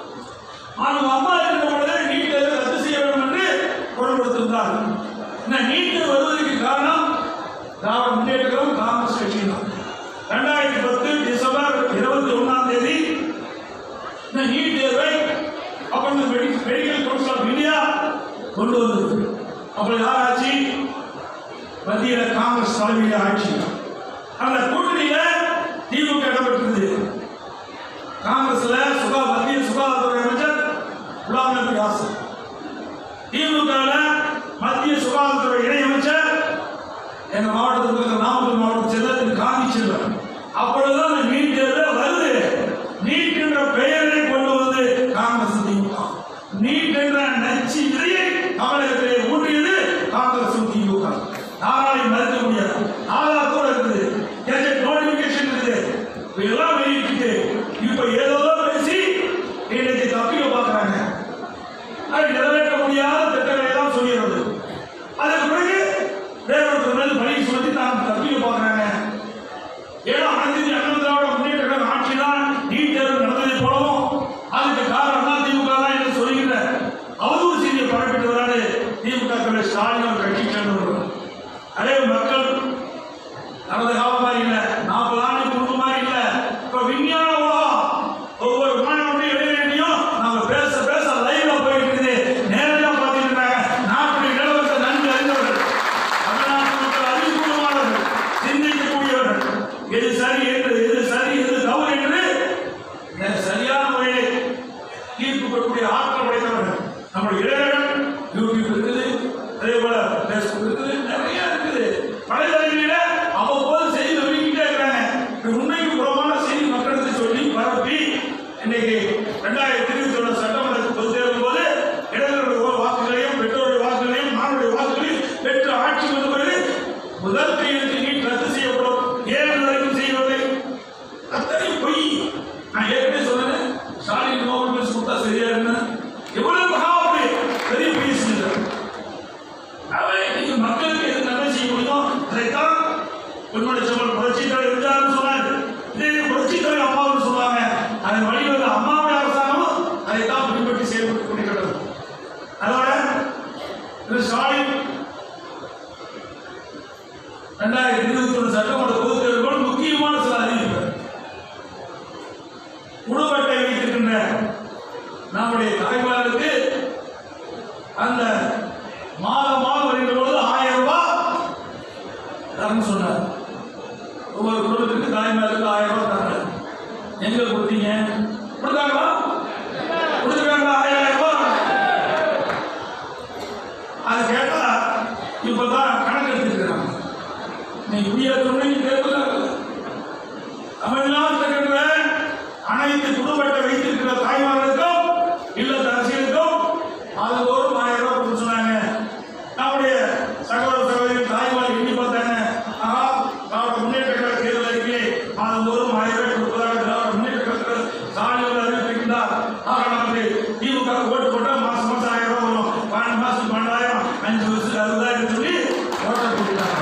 ஆனால் அம்மா இருந்த பொழுது நீட் தேர்வை ரத்து செய்ய வேண்டும் என்று குரல் கொடுத்திருந்தார்கள் இந்த நீட் தேர்வு வருவதற்கு காரணம் திராவிட முன்னேற்ற கழகம் காங்கிரஸ் கட்சி தான் ரெண்டாயிரத்தி பத்து டிசம்பர் இருபத்தி ஒன்னாம் தேதி இந்த நீட் தேர்வை அப்புறம் இந்த மெடி- மெடிக்கல் கவுன்சில் ஆஃப் இந்தியா கொண்டு வந்தது அப்புறம் யார் ஆட்சி மத்தியில காங்கிரஸ் தலைமையில ஆட்சி அந்த கூட்டணியில திமுக இடம்பெற்றது காங்கிரஸ்ல சுகா மத்திய சுகாதாரத்துறை அமைச்சர் குலாம் நபி ஆசன் திமுக மத்திய சுகாதாரத்துறை இணையமைச்சர் எங்க மாவட்டத்தில் இருக்கிற நாமக்கல் மாவட்டத்தை சேர்ந்த திரு காந்தி செல்வன் அப்பொழுதுதான் அந்த நீட் தேர்வு வருது நீட் என்ற பெயரை கொண்டு வந்து காங்கிரஸ் திமுக நீட் என்ற நச்சு விதையை தமிழகத்திலே ஊற்றியது காங்கிரஸ் திமுக யாராலையும் மறுக்க முடியாது ஆதாரத்தோட இருக்குது கெஜெட் நோட்டிபிகேஷன் இருக்குது இதெல்லாம் வெளியிட்டு இப்ப ஏதோ பேசி இன்னைக்கு தப்பிக்க பார்க்கறாங்க அது நிறைவேற்ற முடியாத திட்டங்களை எல்லாம் சொல்லிடுறது அதுக்கு பிறகு வேறொருத்தர் மேல் பழி சுமத்தி தான் தப்பிக்க பார்க்கறாங்க ஏதோ அனைத்து இந்திய அண்ணா திராவிட முன்னேற்ற கழக ஆட்சி தான் நீட் தேர்வு நடந்ததை போலவும் அதுக்கு காரணம் தான் திமுக தான் என்று சொல்கின்ற அவதூறு செய்தியை பரப்பிட்டு வராது திமுக தலைவர் ஸ்டாலின் அவர் கட்சி சேர்ந்தவர்கள் அதே மக்கள் கடந்த காலம் மாதிரி இல்லை நாற்பது ஆண்டுக்கு முன்பு மாதிரி இல்லை இப்போ விஞ்ஞான உலகம் ஒவ்வொரு மாணவனுடைய இடைவெளியும் நாம பேச பேச லைவ்ல போயிட்டு இருக்குது நேரடியாக பார்த்துட்டு இருக்காங்க நாட்டுடைய நிலவரத்தை நன்கு அறிந்தவர்கள் தமிழ்நாட்டு மக்கள் அறிவுபூர்வமானவர்கள் சிந்திக்கக்கூடியவர்கள் எது சரி என்று எது சரி எது தவறு என்று இந்த சரியான முறையில் தீர்ப்பு கொடுக்கக்கூடிய ஆற்றல் படைத்தவர்கள் நம்முடைய இளைஞர்கள் யூடியூப் இருக்குது அதே போல பேஸ்புக் இருக்குது நிறைய இருக்குது வலைதளங்களில அவ்வப்போது செய்தி வெளிக்கிட்டே இருக்கிறாங்க இது உண்மைக்கு புறமான செய்தி மக்களுக்கு சொல்லி பரப்பி இன்னைக்கு ரெண்டாயிரத்தி இருபத்தி ஒன்று சட்டமன்ற பொது தேர்தல் போது இளைஞர்களுடைய ஒரு வாக்குகளையும் பெற்றோருடைய வாக்குகளையும் மாணவருடைய வாக்குகளையும் பெற்று ஆட்சி வந்த பிறகு முதல் கையெழுத்து நீட் ரத்து செய்யப்படும் ஏழு வரைக்கும் செய்யவில்லை அத்தனை பொய் நான் ஏற்கனவே சொன்னேன் ஸ்டாலின் நோபல் பரிசு கொடுத்தா சரியா என்ன எவ்வளவு மகாபலி இந்த எங்க கொடுத்தீங்க கொடுத்தாங்களா கொடுத்துருக்காங்களா ஆயிரம் ரூபாய் அது கேட்டா இப்பதான் கணக்கு எடுத்துக்கிறாங்க நீ குடியேற்றணும் நீ தேர்தல் தமிழ்நாட்டில் இருக்கிற அனைத்து குடும்பத்தை வைத்திருக்கிற தாய்மார்களுக்கும் இல்லத்த அரசியலுக்கும் மாதந்தோறும் ஆயிரம் ரூபாய் கொடுக்க சொன்னாங்க நம்முடைய சகோதர சகோதரி தாய்மார் எண்ணி பார்த்தாங்க ஆஹா திராவிட முன்னேற்ற கழக தேர்தல் அறிக்கையை மாதந்தோறும் ஆயிரம் ரூபாய் கொடுப்பதாக திராவிட முன்னேற்ற கழக சாலையில் அறிவித்திருக்கின்றார் ஆக நமக்கு திமுக ஓட்டு போட்டா மாசம் மாசம் ஆயிரம் ரூபாய் வரும் பன்னெண்டு மாசம் பன்னெண்டாயிரம் அஞ்சு வருஷத்துக்கு அறுபதாயிரம் சொல்லி ஓட்டை போட்டுட்டாங்க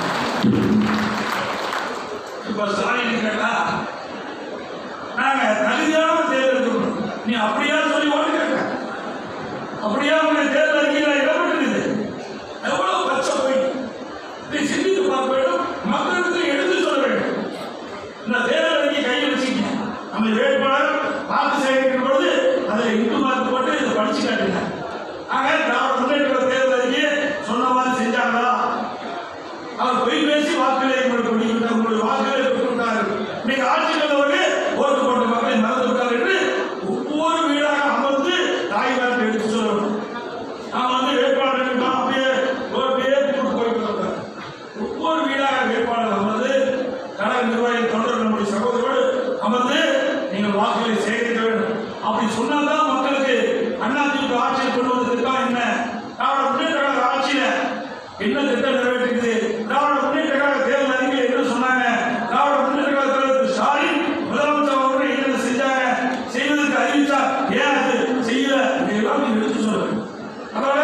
இப்ப ஸ்டாலின் கேட்டா நாங்க தகுதியான தேர்தல் நீ அப்படியா சொல்லி ஓட்டு கேட்ட அப்படியா உங்களுடைய தேர்தல் அறிக்கையில் இடம்பெற்றிருக்குது எவ்வளவு பச்சை போய் இதை சிந்தித்து பார்க்க வேண்டும் மக்களுக்கு எடுத்து சொல்ல வேண்டும் இந்த தேர்தல் அறிக்கை கையில் வச்சுக்கீங்க நம்ம வேட்பாளர் வாக்கு சேகரிக்கிற பொழுது அதில் இந்து மார்க் போட்டு இதை படிச்சு காட்டுங்க ஆக திராவிட முன்னேற்ற தேர்தல் அறிக்கையை சொன்ன மாதிரி செஞ்சாங்களா அவர் பொய் பேசி வாக்குகளை உங்களுக்கு முடிக்கிட்டார் உங்களுடைய வாக்குகளை பெற்றுவிட்டார் இன்னைக்கு ஆட்சியில் உள்ளவர்கள் ஓட்டு போட்ட மக்களை மறந்து விட்டார் என்று ஒவ்வொரு வீடாக அமர்ந்து தாய்மார்க்கு எடுத்து சொல்லணும் நாம வந்து வேட்பாளர் இருக்கோம் அப்படியே ஓட்டியே போட்டு போயிட்டு இருக்கோம் ஒவ்வொரு வீடாக வேட்பாளர் அமர்ந்து கழக நிர்வாகி தொண்டர் நம்முடைய சகோதரோடு அமர்ந்து நீங்கள் வாக்குகளை சேகரிக்க வேண்டும் அப்படி சொன்னால்தான் மக்களுக்கு அதிமுக ஆட்சியில் கொண்டு வந்த திட்டம் என்ன திராவிட முன்னேற்ற கழக ஆட்சியில என்ன திட்டம் நிறைவேற்றிருக்குது திராவிட முன்னேற்ற கழக தேர்தல் அறிக்கையில் என்ன சொன்னாங்க திராவிட முன்னேற்ற கழக தலைவர் ஸ்டாலின் முதலமைச்சர் அவர்கள் என்னென்ன செஞ்சாங்க செய்வதற்கு அறிவிச்சா ஏன் அது செய்யல இதெல்லாம் நீங்க எடுத்து சொல்லுங்க அதோட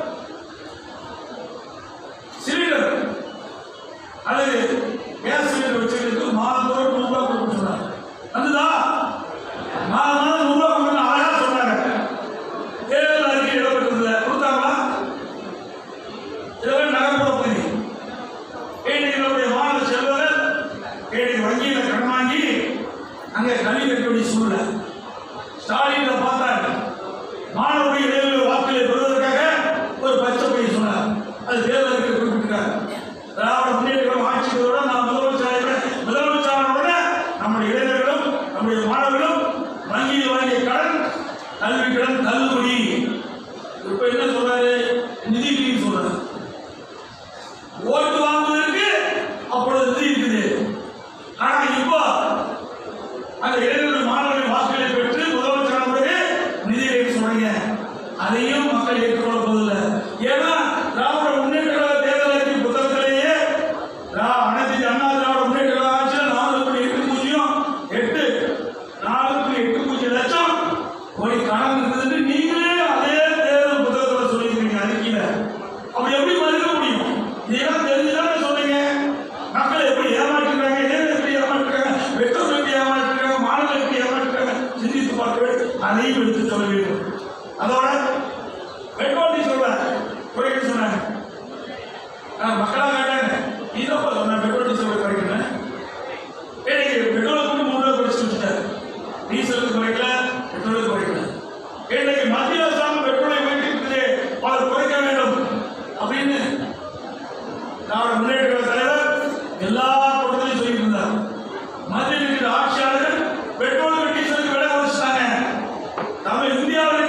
சிலிண்டர் அல்லது கேஸ் சிலிண்டர் வச்சுக்கிறது மாதந்தோறும் நூறு ரூபாய் கொடுக்க சொன்னாங்க வந்துதா மாதம் மாதம் நூறு ரூபாய் கொடுக்கணும் அழகா சொன்னாங்க தேர்தல் அறிக்கை இடம்பெற்றதுல கொடுத்தாங்களா இதெல்லாம் நகர்ப்புற பகுதி இன்னைக்கு நம்முடைய மாணவ செல்வர்கள் இன்னைக்கு வங்கியில கடன் வாங்கி அங்கே கல்வி கட்ட வேண்டிய சூழ்நிலை ஸ்டாலின் பார்த்தாங்க மாணவருடைய இடைவெளி வாக்குகளை பெறுவதற்காக ஒரு பச்சை பைய சொன்னார் அது தேர்தலுக்கு குறிப்பிட்டார் திராவிட முன்னேற்றம் ஆட்சியோட நான் முதலமைச்சர் முதலமைச்சரோட நம்முடைய இளைஞர்களும் நம்முடைய மாணவர்களும் வங்கியில் வாங்கிய கடன் கல்வி கடன் தள்ளுபடி இப்ப என்ன சொல்றாரு நிதி சொல்றாரு ஓட்டு வாங்குவதற்கு அப்பொழுது நிதி இருக்குது ஆனா இப்போ அந்த இளைஞர்கள் மாணவர்கள் வாக்குகளை பெற்று முதலமைச்சரான பிறகு நிதி ஏற்க சொல்றீங்க அதையும் மக்கள் ஏற்றுக்கொள்ள போதில்லை ஏன்னா திராவிட முன்னேற்ற கழக தேர்தல் அறிக்கை புத்தகத்திலேயே திரா- அனைத்து இந்திய அண்ணா திராவிட முன்னேற்ற கழக ஆட்சியில் நாலு புள்ளி எட்டு பூஜ்ஜியம் எட்டு நாலு புள்ளி எட்டு பூஜ்ஜியம் லட்சம் கோடி கடன் இருக்குதுன்னு நீங்களே அதே தேர்தல் புத்தகத்தில் சொல்லியிருக்கீங்க அறிக்கையில அப்படி எப்படி மறுக்க முடியும் இதெல்லாம் தெரிஞ்சுதானே சொன்னீங்க மக்களை எப்படி ஏமாற்றுறாங்க ஏன் எப்படி ஏமாற்றுறாங்க பெற்றோர்கள் எப்படி ஏமாற்றுறாங்க மாணவர்கள் எப்படி ஏமாற்றுறாங்க சிந்தித்து பார்க்க வேண்டும் அதையும் எடுத்து சொல்ல வேண்டும் அதோட பெட்ரோல் சொல்ற குறைக்க சொன்னாங்க நான் மக்களாக கேட்டாங்க நீ தான் சொன்ன பெட்ரோல் டீசல் குறைக்கணும் எனக்கு பெட்ரோலுக்கு மட்டும் மூணு ரூபாய் குறைச்சு வச்சுட்டாரு டீசலுக்கு குறைக்கல பெட்ரோலுக்கு குறைக்கல இன்னைக்கு மத்திய அரசாங்கம் பெட்ரோலை வைத்திருக்கிறது அவர் குறைக்க வேண்டும் அப்படின்னு திராவிட முன்னேற்ற கழக தலைவர் எல்லா கூட்டத்திலையும் சொல்லிட்டு இருந்தார் மத்தியில் இருக்கிற ஆட்சியாளர்கள் பெட்ரோலுக்கு டீசலுக்கு விலை குறைச்சிட்டாங்க நம்ம இந்தியாவில்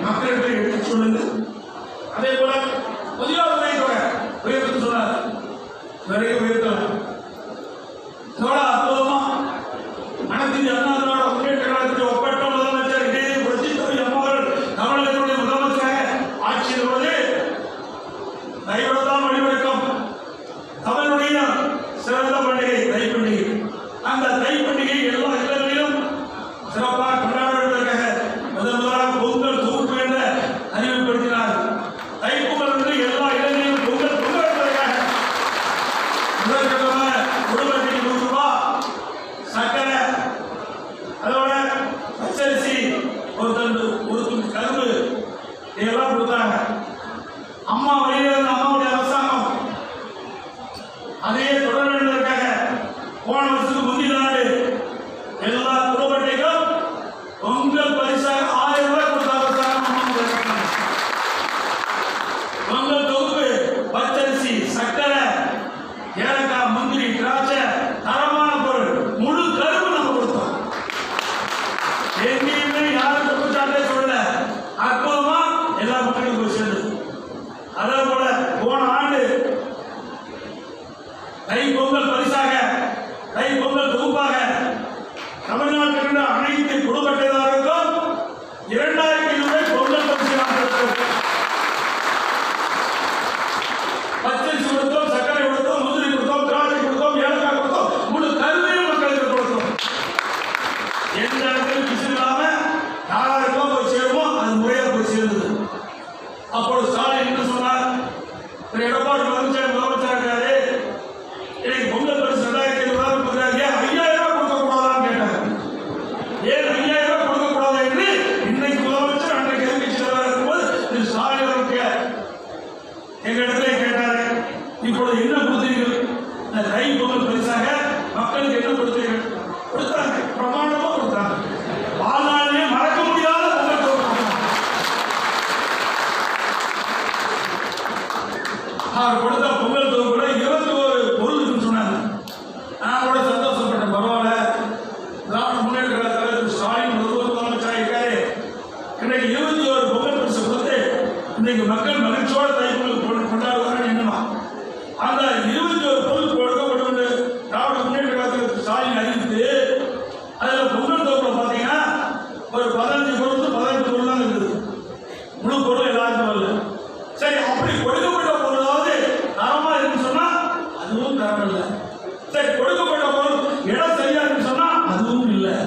மக்களிடையே எடுத்து சொல்லுங்க அதே போல முதியோர் உதவித்தொகை உயர்த்து சொன்னார் நிறைய உயர்த்தலாம் எவ்வளவு அற்புதமா அனைத்து இந்திய அண்ணா திராவிட முன்னேற்ற கழகத்துடைய ஒப்பற்ற முதலமைச்சர் இதே புரட்சி தலைவி அம்மா அவர்கள் தமிழகத்தினுடைய முதலமைச்சராக ஆட்சியில் உள்ளது தைவத்தான் வழிவழக்கம் தமிழுடைய சிறந்த பண்டிகை தை பண்டிகை அந்த தை பண்டிகை எல்லா இல்லங்களிலும் சிறப்பாக கொண்டாட வேண்டுவதற்காக முதல் முதலாக பொங்கல் தொகுப்பு என்ற அறிமுகப்படுத்தினார் தைப்பொங்கல் என்று எல்லா இடங்களிலும் பொங்கல் கொண்டாடுவதற்காக முதற்கட்டமாக குடும்பத்திற்கு நூறு ரூபாய் சக்கரை அதோட பச்சரிசி ஒரு தண்டு ஒரு துண்டு கரும்பு இதெல்லாம் கொடுத்தாங்க அம்மா வழியில் இருந்த அம்மாவுடைய அரசாங்கம் அதையே தொடர வேண்டுவதற்காக போன வருஷத்துக்கு முந்தின ஆண்டு எல்லா குடும்பத்தையும் பொங்கல் பரிசாக ஆயிரம் ரூபாய் கொடுத்த அரசாங்கம் அம்மாவுடைய அரசாங்கம். பொங்கல் தொகுப்பு பச்சரிசி சக்கரை ஏலக்காய் முந்திரி திராட்சை தரமான பொருள் முழு கரும்பு நம்ம கொடுத்தோம் எங்கேயுமே யாரும் குற்றச்சாட்டே சொல்லல அற்புதமா எல்லா மக்களுக்கும் போய் சேர்ந்தது அதே போல போன ஆண்டு தை பொங்கல் பரிசாக தை பொங்கல் தொகுப்பாக தமிழ்நாட்டில் இருந்த அனைத்து குடும்ப அட்டைதாரருக்கும் இரண்டாயிரத்தி ரூபாய் பொங்கல் பரிசு நாம் கொடுத்தோம். பச்சரிசி கொடுத்தோம் சர்க்கரை கொடுத்தோம் முந்திரி கொடுத்தோம் திராட்சை கொடுத்தோம் ஏலக்காய் கொடுத்தோம் முழு கருவையும் மக்களுக்கு கொடுத்தோம் எந்த இடத்துல பிசு இல்லாம யாராருக்கோ போய் சேருமோ அது முறையா போய் சேர்ந்தது அப்பொழுது ஸ்டாலின் என்ன சொன்னார் திரு எடப்பாடி பழனிசாமி முதலமைச்சர் இருக்காரு எனக்கு பொங்கல் பரிசு ரெண்டாயிரத்தி ஐநூறு ரூபாய் கொடுக்குறாரு ஏன் ஐயாயிரம் ரூபாய் கொடுக்க கூடாதான்னு கேட்டார் ஏன் ஐயாயிரம் ரூபாய் கொடுக்க கூடாது என்று இன்னைக்கு முதலமைச்சர் அன்றைக்கு எதிர்கட்சி தலைவராக இருக்கும்போது திரு ஸ்டாலின் அவருக்கு எங்க இடத்துல கேட்டாரு இப்பொழுது என்ன கொடுத்தீர்கள் இந்த தை பொங்கல் பரிசாக மக்களுக்கு என்ன கொடுத்தீர்கள் கொடுத்தாங்க பிரமாண்டமா கொடுத்தாங்க வாழ்நாளிலே மறக்க முடியாத பொங்கல் கொடுத்தாங்க அவர் கொடுத்த பொங்கல் தொகுப்புல இருபத்தி ஒரு பொருள் இருக்குன்னு சொன்னாங்க நான் கூட சந்தோஷப்பட்டேன் பரவாயில்ல திராவிட முன்னேற்ற கழக தலைவர் ஸ்டாலின் முதல்வர் முதலமைச்சராக இருக்காரு இன்னைக்கு இருபத்தி ஒரு பொங்கல் பரிசு கொடுத்து இன்னைக்கு மக்கள் மகிழ்ச்சியோட தைப்பொங்கல் கொண்டு- கொண்டாடுவாங்கன்னு எண்ணுமா அந்த இருபத்தி ஒரு பொருள் கொடுக்கப்படும் என்று திராவிட முன்னேற்ற கழகத்திற்கு ஸ்டாலின் அறிவித்து அதுல பொங்கல் தொகுப்புல பாத்தீங்கன்னா ஒரு பதினஞ்சு பொருள் பதினெட்டு பொருள் தான் இருக்குது முழு பொருள் எல்லாருக்கும் வரல சரி அப்படி கொடுக்கப்பட்ட பொருளாவது தரமா இருக்குன்னு சொன்னா அதுவும் தரம் இல்லை சரி கொடுக்கப்பட்ட பொருள் இடம் சரியா இருக்குன்னு சொன்னா அதுவும் இல்லை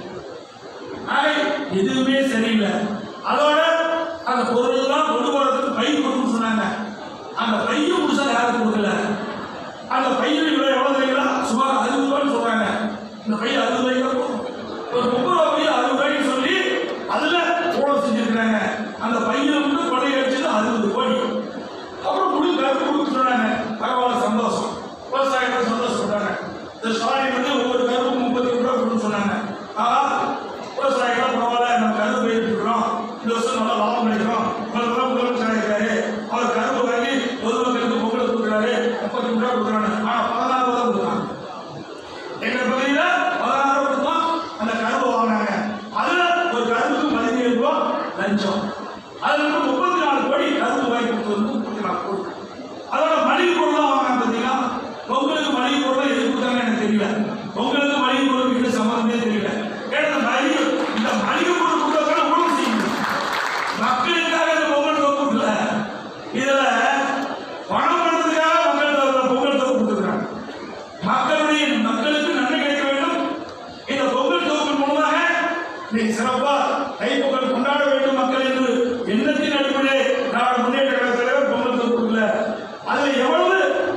ஆக எதுவுமே சரியில்லை அதோட அந்த பொருள் எல்லாம் கொண்டு போறதுக்கு பை கொடுக்கணும்னு சொன்னாங்க அந்த பையும் முழுசா யாரும் கொடுக்கல அந்த பையில் விலை எவ்வளவு தெரியுங்களா சுமார் அறுபது ரூபாய்னு சொல்றாங்க இந்த பை அறுபது ரூபாய்க்கு தான் போகும் ஒரு முப்பது ரூபாய் பை அறுபது ரூபாய்க்கு சொல்லி அதுல ஊழல் செஞ்சிருக்கிறாங்க அந்த பையில வந்து கொடை அடிச்சது அறுபது கோடி அப்புறம் முழு கருத்து கொடுக்க சொன்னாங்க பரவாயில்ல சந்தோஷம் விவசாயத்தை சந்தோஷப்பட்டாங்க இந்த ஸ்டாலின் வந்து ஒவ்வொரு கருப்பும் முப்பத்தி ரூபாய் கொடுன்னு சொன்னாங்க ஆனா விவசாயிகள் பரவாயில்ல நம்ம கரும்பு பயிரிட்டு இருக்கிறோம் இந்த வருஷம் நல்லா லாபம் கிடைக்கும் முதல்ல முதலமைச்சர் இருக்காரு அவர் கரும்பு வாங்கி பொதுமக்களுக்கு பொங்கல் கொடுக்குறாரு முப்பத்தி மூணு ரூபாய் கொடுக்குறாங்க ஆனா பதினாறு ரூபாய் தான் கொடுக்குறாங்க எங்க பகுதியில பதினாறு கொடுத்தோம் அந்த கரும்பு வாங்கினாங்க அதுல ஒரு கரும்புக்கு பதினேழு ரூபாய் லஞ்சம் அதுல இருந்து முப்பத்தி நாலு கோடி கரும்பு வாங்கி கொடுத்தது வந்து முப்பத்தி நாலு கோடி அதோட மளிகை பொருள் தான் வாங்கினாங்க பார்த்தீங்களா பொங்கலுக்கு மளிகை பொருள் எது கொடுத்தாங்க எனக்கு தெரியல பொங்கலுக்கு மளிகை பொருள் வீட்டு சம்மந்தமே தெரியல ஏன்னா இந்த மளிகை இந்த மளிகை பொருள் கொடுத்தா ஊழல் செய்யணும் மக்களுக்காக இந்த பொங்கல் தொகுப்பு இல்ல இதுல பணம் பண்றதுக்காக பொங்கல் தொகுப்பு- பொங்கல் தொகுப்பு கொடுத்துருக்காங்க மக்களுடைய மக்களுக்கு நன்மை கிடைக்க வேண்டும் இந்த பொங்கல் தொகுப்பின் மூலமாக இன்னைக்கு சிறப்பா தைப்பொங்கல் கொண்டாட வேண்டும் மக்கள் என்று எண்ணத்தின் அடிப்படையில் திராவிட முன்னேற்ற கழக தலைவர் பொங்கல் தொகுப்புல அதுல எவ்வளவு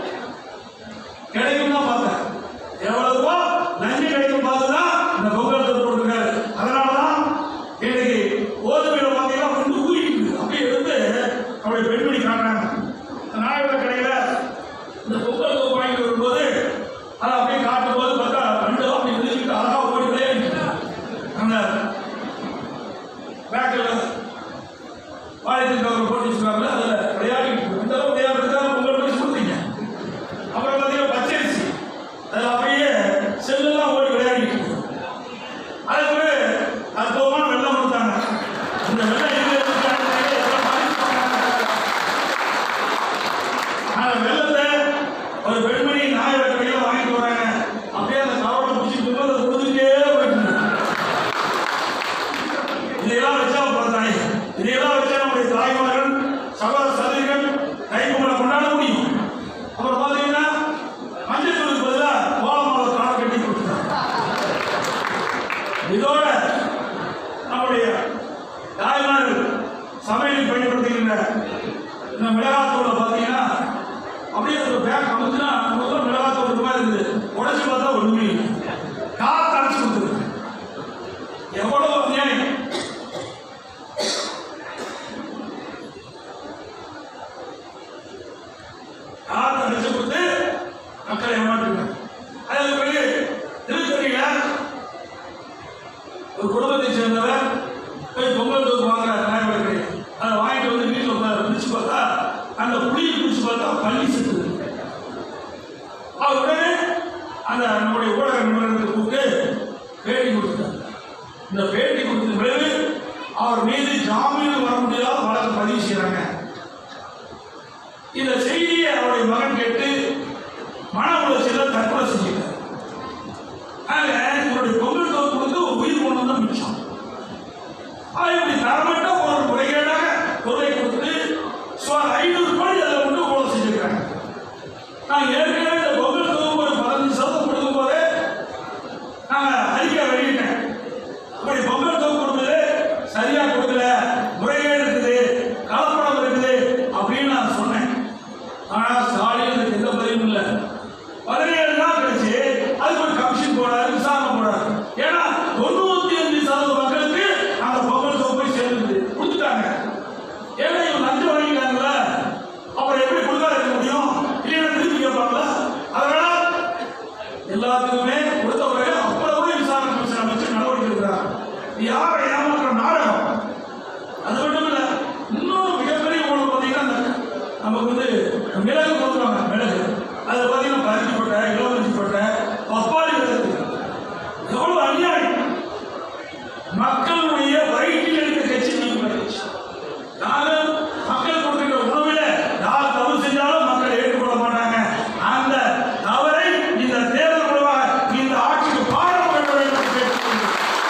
கிடைக்கும் தான் பார்த்தேன் எவ்வளவு ரூபா லஞ்சம் கிடைக்கும் பார்த்துதான் இந்த பொங்கல் தொகுப்பு கொடுத்துருக்காரு அதனாலதான் இன்னைக்கு கோதுமையில பார்த்தீங்கன்னா வந்து ஊறிட்டு அப்படியே எடுத்து அவருடைய பெண்மணி காட்டுறாங்க நாயக கடையில இந்த பொங்கல் தொகுப்பு வாங்கிட்டு வரும்போது அதை அப்படியே காட்டும் போது பார்த்தா ரெண்டு அப்படி விழுந்துட்டு அழகா ஓடி விளையாடிட்டு அந்த பேக்கில் பாலித்தீன் கவர் போட்டு வச்சுருக்காங்க அதில் விளையாடிட்டு இருக்கு. இந்த அளவு விளையாடுறதுக்காக பொங்கல் பரிசு கொடுத்தீங்க அப்புறம் பார்த்தீங்கன்னா பச்சரிசி அதில் அப்படியே செல்லெல்லாம் ஓடி விளையாடிட்டு இருக்கு. அதுக்கு ஒரு அற்புதமான வெள்ளம் கொடுத்தாங்க இந்த வெள்ளம் எங்க இருந்துச்சாங்க இதையெல்லாம் வச்சு நம்முடைய தாய்மார்கள் சகோதர சகோதரிகள் தைப்பொங்கலை கொண்டாட முடியும் அப்புறம் பார்த்தீங்கன்னா மஞ்சள் தூளுக்கு பதிலாக கோலமாவை காலை கட்டி கொடுத்துட்டாங்க இதோட நம்முடைய தாய்மார்கள் சமையலில் பயன்படுத்துகின்ற இந்த மிளகாத்தூளை பார்த்தீங்கன்னா அப்படியே ஒரு பேக் அமுத்துனா முதல்ல மிளகாத்தூள் ஒரு மாதிரி இருக்குது உடச்சி பார்த்தா ஒன்றுமே இல்லை காற்று அடைச்சி கொடுத்துருக்கு எவ்வளவு அநியாயம் காற்று அடைச்சு கொடுத்து மக்களை ஏமாற்றுங்க அதுக்கு பிறகு திருத்தணியில ஒரு குடும்பத்தை சேர்ந்தவர் போய் பொங்கல் தூக்கு வாங்குறாரு நாயகர்களுக்கு அதை வாங்கிட்டு வந்து வீட்டில் உட்கார பிடிச்சு பார்த்தா அந்த புளியை பிடிச்சு பார்த்தா பள்ளி செத்துது அவர் உடனே அந்த நம்முடைய ஊடக நிறுவனத்தை கூப்பிட்டு பேட்டி கொடுத்துட்டார் இந்த பேட்டி கொடுத்த பிறகு அவர் மீது ஜாமீன் வர முடியாத வழக்கு பதிவு செய்கிறாங்க இந்த செய்தியை அவருடைய மகன் கேட்டு மன உளைச்சல தற்கொலை செஞ்சுட்டார் ஆக இவருடைய பொங்கல் தொகுப்பு கொடுத்து ஒரு உயிர் போனது தான் மிச்சம் ஆக இப்படி தரமட்ட ஒரு முறைகேடாக பொருளை கொடுத்து சுமார் ஐநூறு கோடி அதில் கொண்டு ஊழல் செஞ்சிருக்காங்க நான் ஏற்கனவே இந்த பொங்கல் தொகுப்பு ஒரு பதினஞ்சு சதவீதம் கொடுக்கும் போதே நான் அறிக்கை வெளியிட்டேன் அப்படி பொங்கல் தொகுப்பு கொடுக்குது சரியா கொடுக்கல முறைகேடு இருக்குது கலப்படம் இருக்குது அப்படின்னு நான் சொன்னேன் ஆனா ஸ்டாலின் எனக்கு எந்த பதிலும் இல்லை பதினேழு நாள் கழிச்சு அதுக்கு ஒரு கமிஷன் போடாரு விசாரணை போடாரு ஏன்னா தொண்ணூத்தி அஞ்சு சதவீத மக்களுக்கு அந்த பொங்கல் தொகுப்பு போய் சேர்ந்துருது கொடுத்துட்டாங்க ஏன்னா இவங்க லஞ்சம் வாங்கிட்டாங்கல்ல அப்புறம் எப்படி கொடுக்காத இருக்க முடியும் இல்லைன்னா திருப்பி கேட்பாங்களா அதனால எல்லாத்துக்குமே கொடுத்த பிறகு அப்புறம் கூட விசாரணை கமிஷன் அமைச்சு நடவடிக்கை எடுக்கிறாங்க இது யாரை ஏமாற்ற நாடகம் அது மட்டும் இல்ல இன்னொரு மிகப்பெரிய ஊழல் பார்த்தீங்கன்னா இந்த நமக்கு வந்து மிளகு கொடுக்குறாங்க மிளகு அது பார்த்தீங்கன்னா பருத்தி போட்ட இளவரசி போட்ட பப்பாளி மிளகு எவ்வளவு அநியாயம் மக்களுடைய வயிற்றில் இருக்க கட்சி நீங்க கட்சி நாங்கள் மக்கள் கொடுக்கின்ற உணவில யார் தவறு செஞ்சாலும் மக்கள் ஏற்றுக்கொள்ள மாட்டாங்க அந்த தவறை இந்த தேர்தல் மூலமாக இந்த ஆட்சிக்கு பாடம் கட்ட வேண்டும் என்று கேட்டுக்கொள்கிறேன்.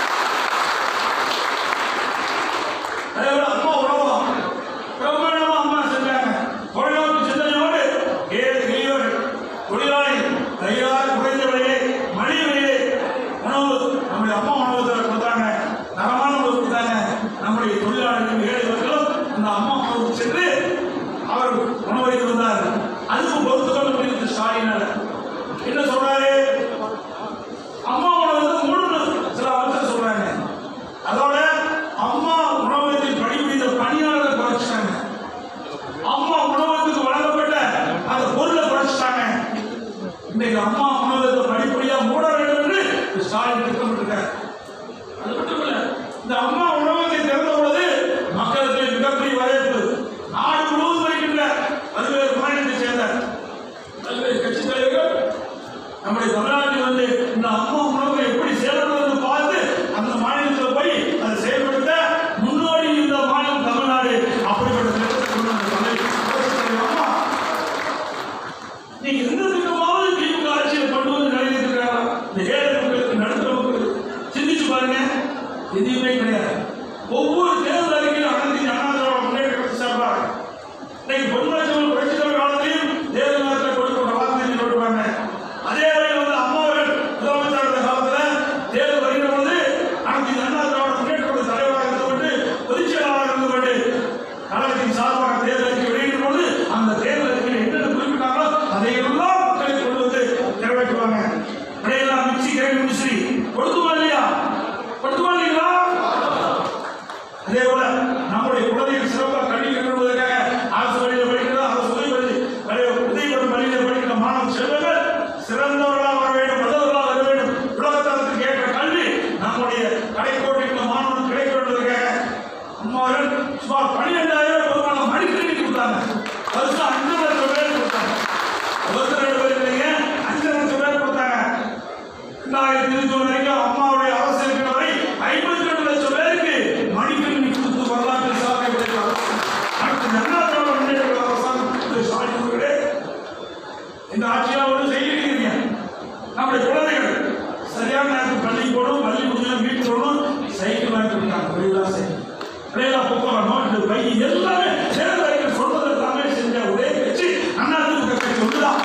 அதே போல அம்மா உணவகம் பிரம்மாண்டமா அம்மா செஞ்சாங்க தொழில்நுட்ப சிந்தனையோடு ஏழை எளியோர் தொழிலாளி கையால் குறைந்த விலையே மலிவு விலையே உணவு நம்முடைய அம்மா உணவகத்தில் கொடுத்தாங்க தரமான உணவு கொடுத்தாங்க நம்முடைய தொழிலாளர்கள் ஏழை மக்களும் அந்த அம்மா உணவுக்கு சென்று அவர் உணவளித்து வந்தார் அதுக்கு பொறுத்து கொள்ள முடியுது ஸ்டாலினால என்ன சொல்றாரு அம்மா உணவகத்தை மூணு சில அமைச்சர் சொல்றாங்க அதோட அம்மா உணவகத்தில் பணிபுரிந்த பணியாளரை குறைச்சிட்டாங்க அம்மா உணவகத்துக்கு வழங்கப்பட்ட அந்த பொருளை குறைச்சிட்டாங்க இன்னைக்கு அம்மா உணவகத்தை படிப்படியா மூட வேண்டும் என்று ஸ்டாலின் திட்டமிட்டிருக்கார் அது மட்டும் இல்ல இந்த அம்மா உணவகத்தை திறந்த பொழுது மக்களுக்கு மிகப்பெரிய வரவேற்பு நாடு முழுவதும் இருக்கின்ற பல்வேறு மாநிலத்தை சேர்ந்த பல்வேறு கட்சித் தலைவர்கள் நம்முடைய தமிழ்நாட்டில் வந்து இந்த அம்மா உணவை எப்படி செயல்படுவது பார்த்து அந்த மாநிலத்தில் போய் அதை செயல்படுத்த முன்னோடி இந்த மாநிலம் தமிழ்நாடு அப்படிப்பட்ட திட்டத்தை கொண்டு வந்த தலைவர் புரட்சித் தலைவர் அம்மா நீங்க எந்த திட்டமாவது திமுக ஆட்சியில் கொண்டு வந்து நிறைவேற்றிருக்காரா இந்த ஏழை மக்களுக்கு நடுத்தர மக்களுக்கு சிந்திச்சு பாருங்க எதுவுமே கிடையாது ஒவ்வொரு தேர்தல் அறிக்கையும் அனைத்து அண்ணா திராவிட முன்னேற்ற கழகத்தை சார்பாக இன்னைக்கு பொன்மராஜன் புரட்சி தலைவர் காலத்திலையும் தேர்தல் நேரத்தில் கொடுக்கிற வாக்குறுதி கொடுப்பாங்க அதே வழியில் வந்து அம்மா அவர்கள் முதலமைச்சர் இருந்த காலத்துல தேர்தல் வருகிற பொழுது அனைத்து அண்ணா திராவிட முன்னேற்ற கழக தலைவராக இருந்து கொண்டு பொதுச் செயலாளராக இருந்து கொண்டு கழகத்தின் சார்பாக தேர்தல் அறிக்கை வெளியிடும் பொழுது அந்த தேர்தல் அறிக்கையில் என்னென்ன குறிப்பிட்டாங்களோ அதையெல்லாம் மக்களுக்கு கொண்டு வந்து நிறைவேற்றுவாங்க இடையெல்லாம் மிக்சி கிரைண்ட் மிஸ்ரி கொடுத்துமா இல்லையா கொடுத்துமா இல்லைங்களா அதே போல நம்முடைய குழந்தைகள் சிறப்பாக கல்வி கற்றுவதற்காக அரசு பள்ளியில் படிக்கிற அரசு உதவி பள்ளி பள்ளி- உதவி பெறும் பள்ளியில் படிக்கிற மாணவ செல்வங்கள் சிறந்தவர்களாக வர வேண்டும் நல்லவர்களாக வர வேண்டும் உலகத்தரத்துக்கு ஏற்ற கல்வி நம்முடைய கடைக்கோட்டில் உள்ள மாணவனுக்கு கிடைக்க வேண்டுவதற்காக அம்மாவர்கள் சுமார் பன்னிரெண்டாயிரம் பொதுவான மடிக்கணினி கொடுத்தாங்க வருஷம் அஞ்சு லட்சம் பேர் கொடுத்தாங்க ஒருத்தர் ரெண்டு பேர் இல்லைங்க அஞ்சு லட்சம் பேர் கொடுத்தாங்க ரெண்டாயிரத்தி இருபத்தி ஒன்று வரைக்கும் அம்மாவுடைய அரசு இருக்கிற வரை ஐம்பத்தி ரெண்டு லட்சம் பேருக்கு மடிக்கணினி கொடுத்து வரலாற்று சாதனை படைத்த அரசு. அடுத்து அண்ணா திராவிட முன்னேற்ற கழக அரசாங்கம் திரு ஸ்டாலின் அவர்களே, இந்த ஆட்சியில் ஒன்றும் செய்யறீங்க நம்முடைய குழந்தைகள் சரியான நேரத்துக்கு பள்ளி போகணும் பள்ளி முடிஞ்சு வீட்டுக்கு போகணும் சைக்கிள் வாங்கி கொடுத்தாங்க விலையில்லா சைக்கிள் விலையில்லா போக்குவரத்து வை எல்லாமே தேர்தல் அறிக்கை சொல்றது எல்லாமே செஞ்ச ஒரே கட்சி அண்ணா திமுக கட்சி ஒன்றுதான்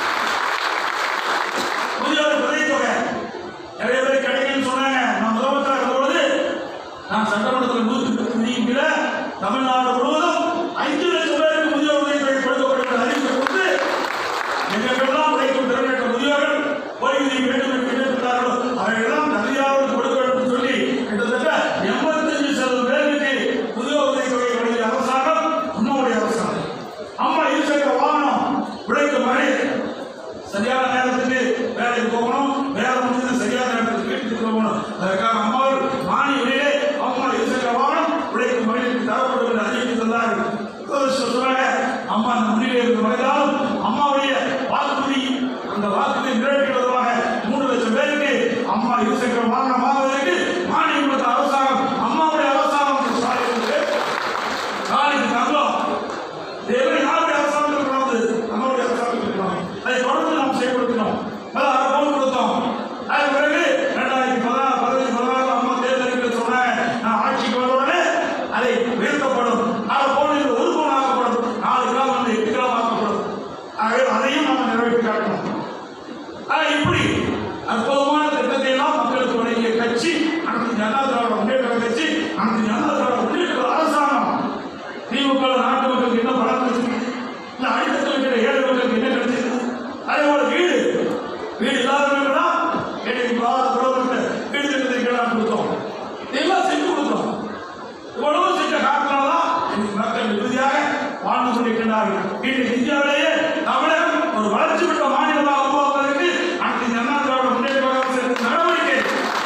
முதியோர் உதவித்தொகை நிறைய பேர் கிடைக்குன்னு சொன்னாங்க நான் முதலமைச்சராக இருந்த பொழுது நான் சட்டமன்றத்தில் நூற்றி பத்து விதியின் தமிழ்நாடு முழுவதும் ஐந்து லட்சம் பேருக்கு முதியோர் உதவித்தொகை கொடுக்கப்படும் என்று அறிவிப்பு கொடுத்து எங்களுக்கெல்லாம் உழைக்கும் திறனற்ற முதியோர்கள் ஓய்வூதிய வேண்டும் என்று கேட்டிருந்தார்களோ அவையெல்லாம் நதியாவது கொடுக்க வேண்டும் என்று சொல்லி கிட்டத்தட்ட எண்பத்தஞ்சு சதவீதம் பேருக்கு முதியோர் உதவித்தொகை வழங்கிய அரசாங்கம் அம்மாவுடைய அரசாங்கம் அம்மா இருசக்கர வாகனம் உழைக்கும் மழை சரியான நேரத்துக்கு வேலைக்கு போகணும் வேலை முடிஞ்சது சரியான நேரத்துக்கு வீட்டுக்கு போகணும் அதற்காக அம்மாவில் மானியிலே அம்மா இருசக்கர வாகனம் உழைக்கும் மகளிருக்கு தரப்படும் என்று அறிவித்து தந்தார்கள் முதலமைச்சர் சொன்னாங்க அம்மா அந்த முடிவில் இருந்த மனிதாலும் அம்மாவுடைய வாக்குறுதி அந்த வாக்குறுதி நிறைவேற்றுவதாக மூன்று லட்சம் பேருக்கு அம்மா இருசக்கர வாகனம் வாங்குவதற்கு மானியம் கொடுத்த அரசாங்கம் அம்மாவுடைய அரசாங்கம் ஸ்டாலினுக்கு நாளைக்கு தங்கம் தேவை யாருடைய அரசாங்கத்தில் நடந்தது நம்மளுடைய அரசாங்கத்தில் இருக்கணும் அதை தொடர்ந்து நாம் செயல்படுத்தினோம் அது அரை பவுன் கொடுத்தோம் அது பிறகு ரெண்டாயிரத்தி பதினாறு பதினஞ்சு பதினாறு அம்மா தேர்தலுக்கு சொன்னாங்க நான் ஆட்சிக்கு வந்த உடனே அதை உயர்த்தப்படும் அரை பவுனில் ஒரு பவுன் ஆக்கப்படும் நாலு கிராம் வந்து எட்டு கிராம் ஆக்கப்படும் ஆகவே அதையும் நம்ம நிறைவேற்றி காட்டணும் ஆக இப்படி அற்புதமான திட்டத்தை எல்லாம் மக்களுக்கு வழங்கிய கட்சி அனைத்து ஜனதா திராவிட முன்னேற்ற கட்சி அனைத்து ஜனதா திராவிட முன்னேற்ற அரசாங்கம் திமுக நாட்டு மக்களுக்கு என்ன பலம் கிடைச்சிருக்கு இல்ல அடித்தத்தில் இருக்கிற ஏழை மக்களுக்கு என்ன கிடைச்சிருக்கு அதே போல வீடு வீடு இல்லாதவர்களா ஏழைக்கு பாத பிரதமர் வீடு திட்டத்தை கீழே கொடுத்தோம் இதெல்லாம் செஞ்சு கொடுத்தோம் இவ்வளவு செஞ்ச காரணத்தால்தான் இன்னைக்கு மக்கள் நிம்மதியாக வாழ்ந்து கொண்டிருக்கிறார்கள் இன்றைக்கு இந்தியாவிலேயே தமிழகம் ஒரு வளர்ச்சி பெற்ற மாநிலமாக உருவாக்குவதற்கு அனைத்து ஜனதா திராவிட முன்னேற்ற கழகம் எடுத்த நடவடிக்கை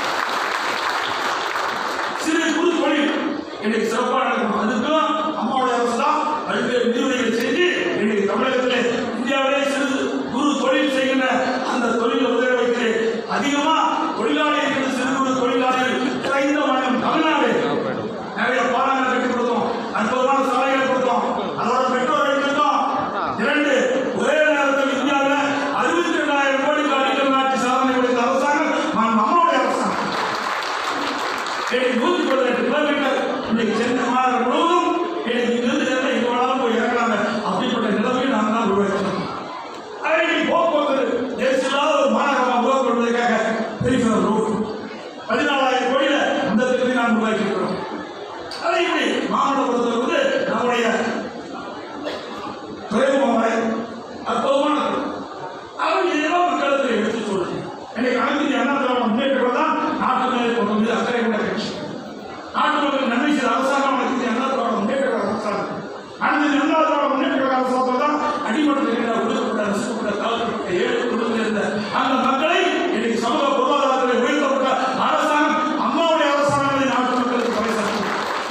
சிறு குறு தொழில் இன்னைக்கு சிறப்பாக நடக்கும் அதுக்கும் அம்மாவுடைய அரசு தான் பல்வேறு விதிமுறைகளை செஞ்சு இன்னைக்கு தமிழகத்திலே இந்தியாவிலே சிறு குறு தொழில் செய்கின்ற அந்த தொழிலை முதல வைத்து அதிகமா தொழிலாளி இருக்கிற சிறு குறு தொழிலாளிகள் குறைந்த மாநிலம் தமிழ்நாடு நிறைய பாலங்கள் கட்டி கொடுத்தோம் அற்புதமான சாலைகளை கொடுத்தோம் அதோட பெட்ரோல் எடுத்துட்டோம் இரண்டு ஒரே நேரத்தில் இந்தியாவில் அறுபத்தி ரெண்டாயிரம் கோடிக்கு அடிக்கல் நாட்டி சாதனை படைத்த அரசாங்கம் நான் நம்மளுடைய அரசாங்கம் இன்னைக்கு நூத்தி பதினெட்டு கிலோமீட்டர் இன்னைக்கு சென்னை மாநகரம் முழுவதும் இன்னைக்கு இங்கிருந்து சென்னை எங்க வேணாலும் போய் இறங்கலாங்க அப்படிப்பட்ட நிலைமையை நாங்கள் தான் உருவாக்கினோம் ஆனா இன்னைக்கு போக்குவரத்து நெரிசலாத ஒரு மாநகரமாக உருவாக்குவதற்காக பெரிஃபரல் ரோடு பதினாலாயிரம் கோடியில அந்த திட்டத்தை நாம் உருவாக்கி இருக்கிறோம் அதை இப்படி மாமல்லபுரத்தில் வந்து நம்முடைய துறைமுகம் வரை அற்புதமானது அவர் இதெல்லாம் மக்களுக்கு எடுத்து சொல்லுங்க இன்னைக்கு அனைத்து அண்ணா திராவிட முன்னேற்றம் தான் நாட்டு மேலே கொண்டு வந்து அக்கறை கொண்ட கட்சி நாட்டு மக்களுக்கு நன்மை செய்த அரசாங்கம் அனைத்து அண்ணா திராவிட முன்னேற்ற கழக அரசாங்கம் அனைத்து அண்ணா திராவிட முன்னேற்ற கழக அரசாங்கத்தில் தான் அடிமட்டத்தில் இருக்கிற ஒடுக்கப்பட்ட நசுக்கப்பட்ட தாழ்த்தப்பட்ட ஏழை குடும்பத்தில் இருந்த அந்த மக்களை இன்னைக்கு சமூக பொருளாதாரத்தில் உயர்த்தப்பட்ட அரசாங்கம் அம்மாவுடைய அரசாங்கங்களை நாட்டு மக்களுக்கு பறைசாற்றும்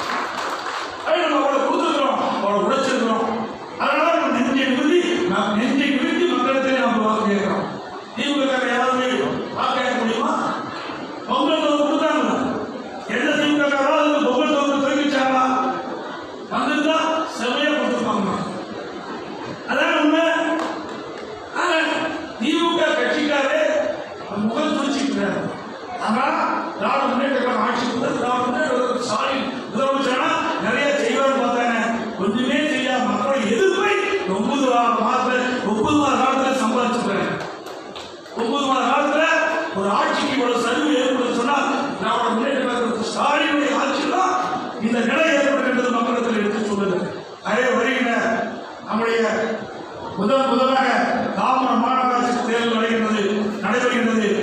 அதை நம்ம அவளை கொடுத்துருக்கிறோம் அவளை உழைச்சிருக்கிறோம் அதனால நம்ம நெஞ்சை நிமிர்த்தி நாம் நெஞ்சை நிமிர்த்தி மக்களிடத்திலே நாம் வாக்கு கேட்கிறோம் திமுக யாராவது வாக்கு கேட்க முடியுமா பொங்கல் தொகுப்பு கொடுத்தாங்க எந்த திமுக யாராவது பொங்கல் தொகுப்பு தெரிவிச்சாங்களா வந்திருந்தா செமையா கொடுத்துருப்பாங்க அதான் உண்மை ஆனா, திமுக கட்சிக்காரே முகம் துடிச்சுக்கிறாரு ஆனா திராவிட முன்னேற்ற கழகம் ஆட்சி கொடுத்து திராவிட முன்னேற்ற கழகம் ஸ்டாலின் முதலமைச்சரா நிறைய செய்வார்னு பார்த்தாங்க ஒன்றுமே செய்யாம மக்களோட எதிர்ப்பை ஒன்பது வா- மாதத்துல ஒன்பது மாத காலத்துல சம்பாதிச்சிருக்காங்க ஒன்பது மாத காலத்துல ஒரு ஆட்சிக்கு இவ்வளவு சரிவு ஏற்படும் சொன்னால் திராவிட முன்னேற்ற கழகத்துக்கு ஸ்டாலினுடைய ஆட்சியில் தான் இந்த நிலை ஏற்படுகின்றது மக்களிடத்தில் எடுத்து சொல்லுது அதே வருகின்ற நம்முடைய முதல் முதலாக தாமரம் மாநகராட்சி தேர்தல் நடைகின்றது நடைபெறுகின்றது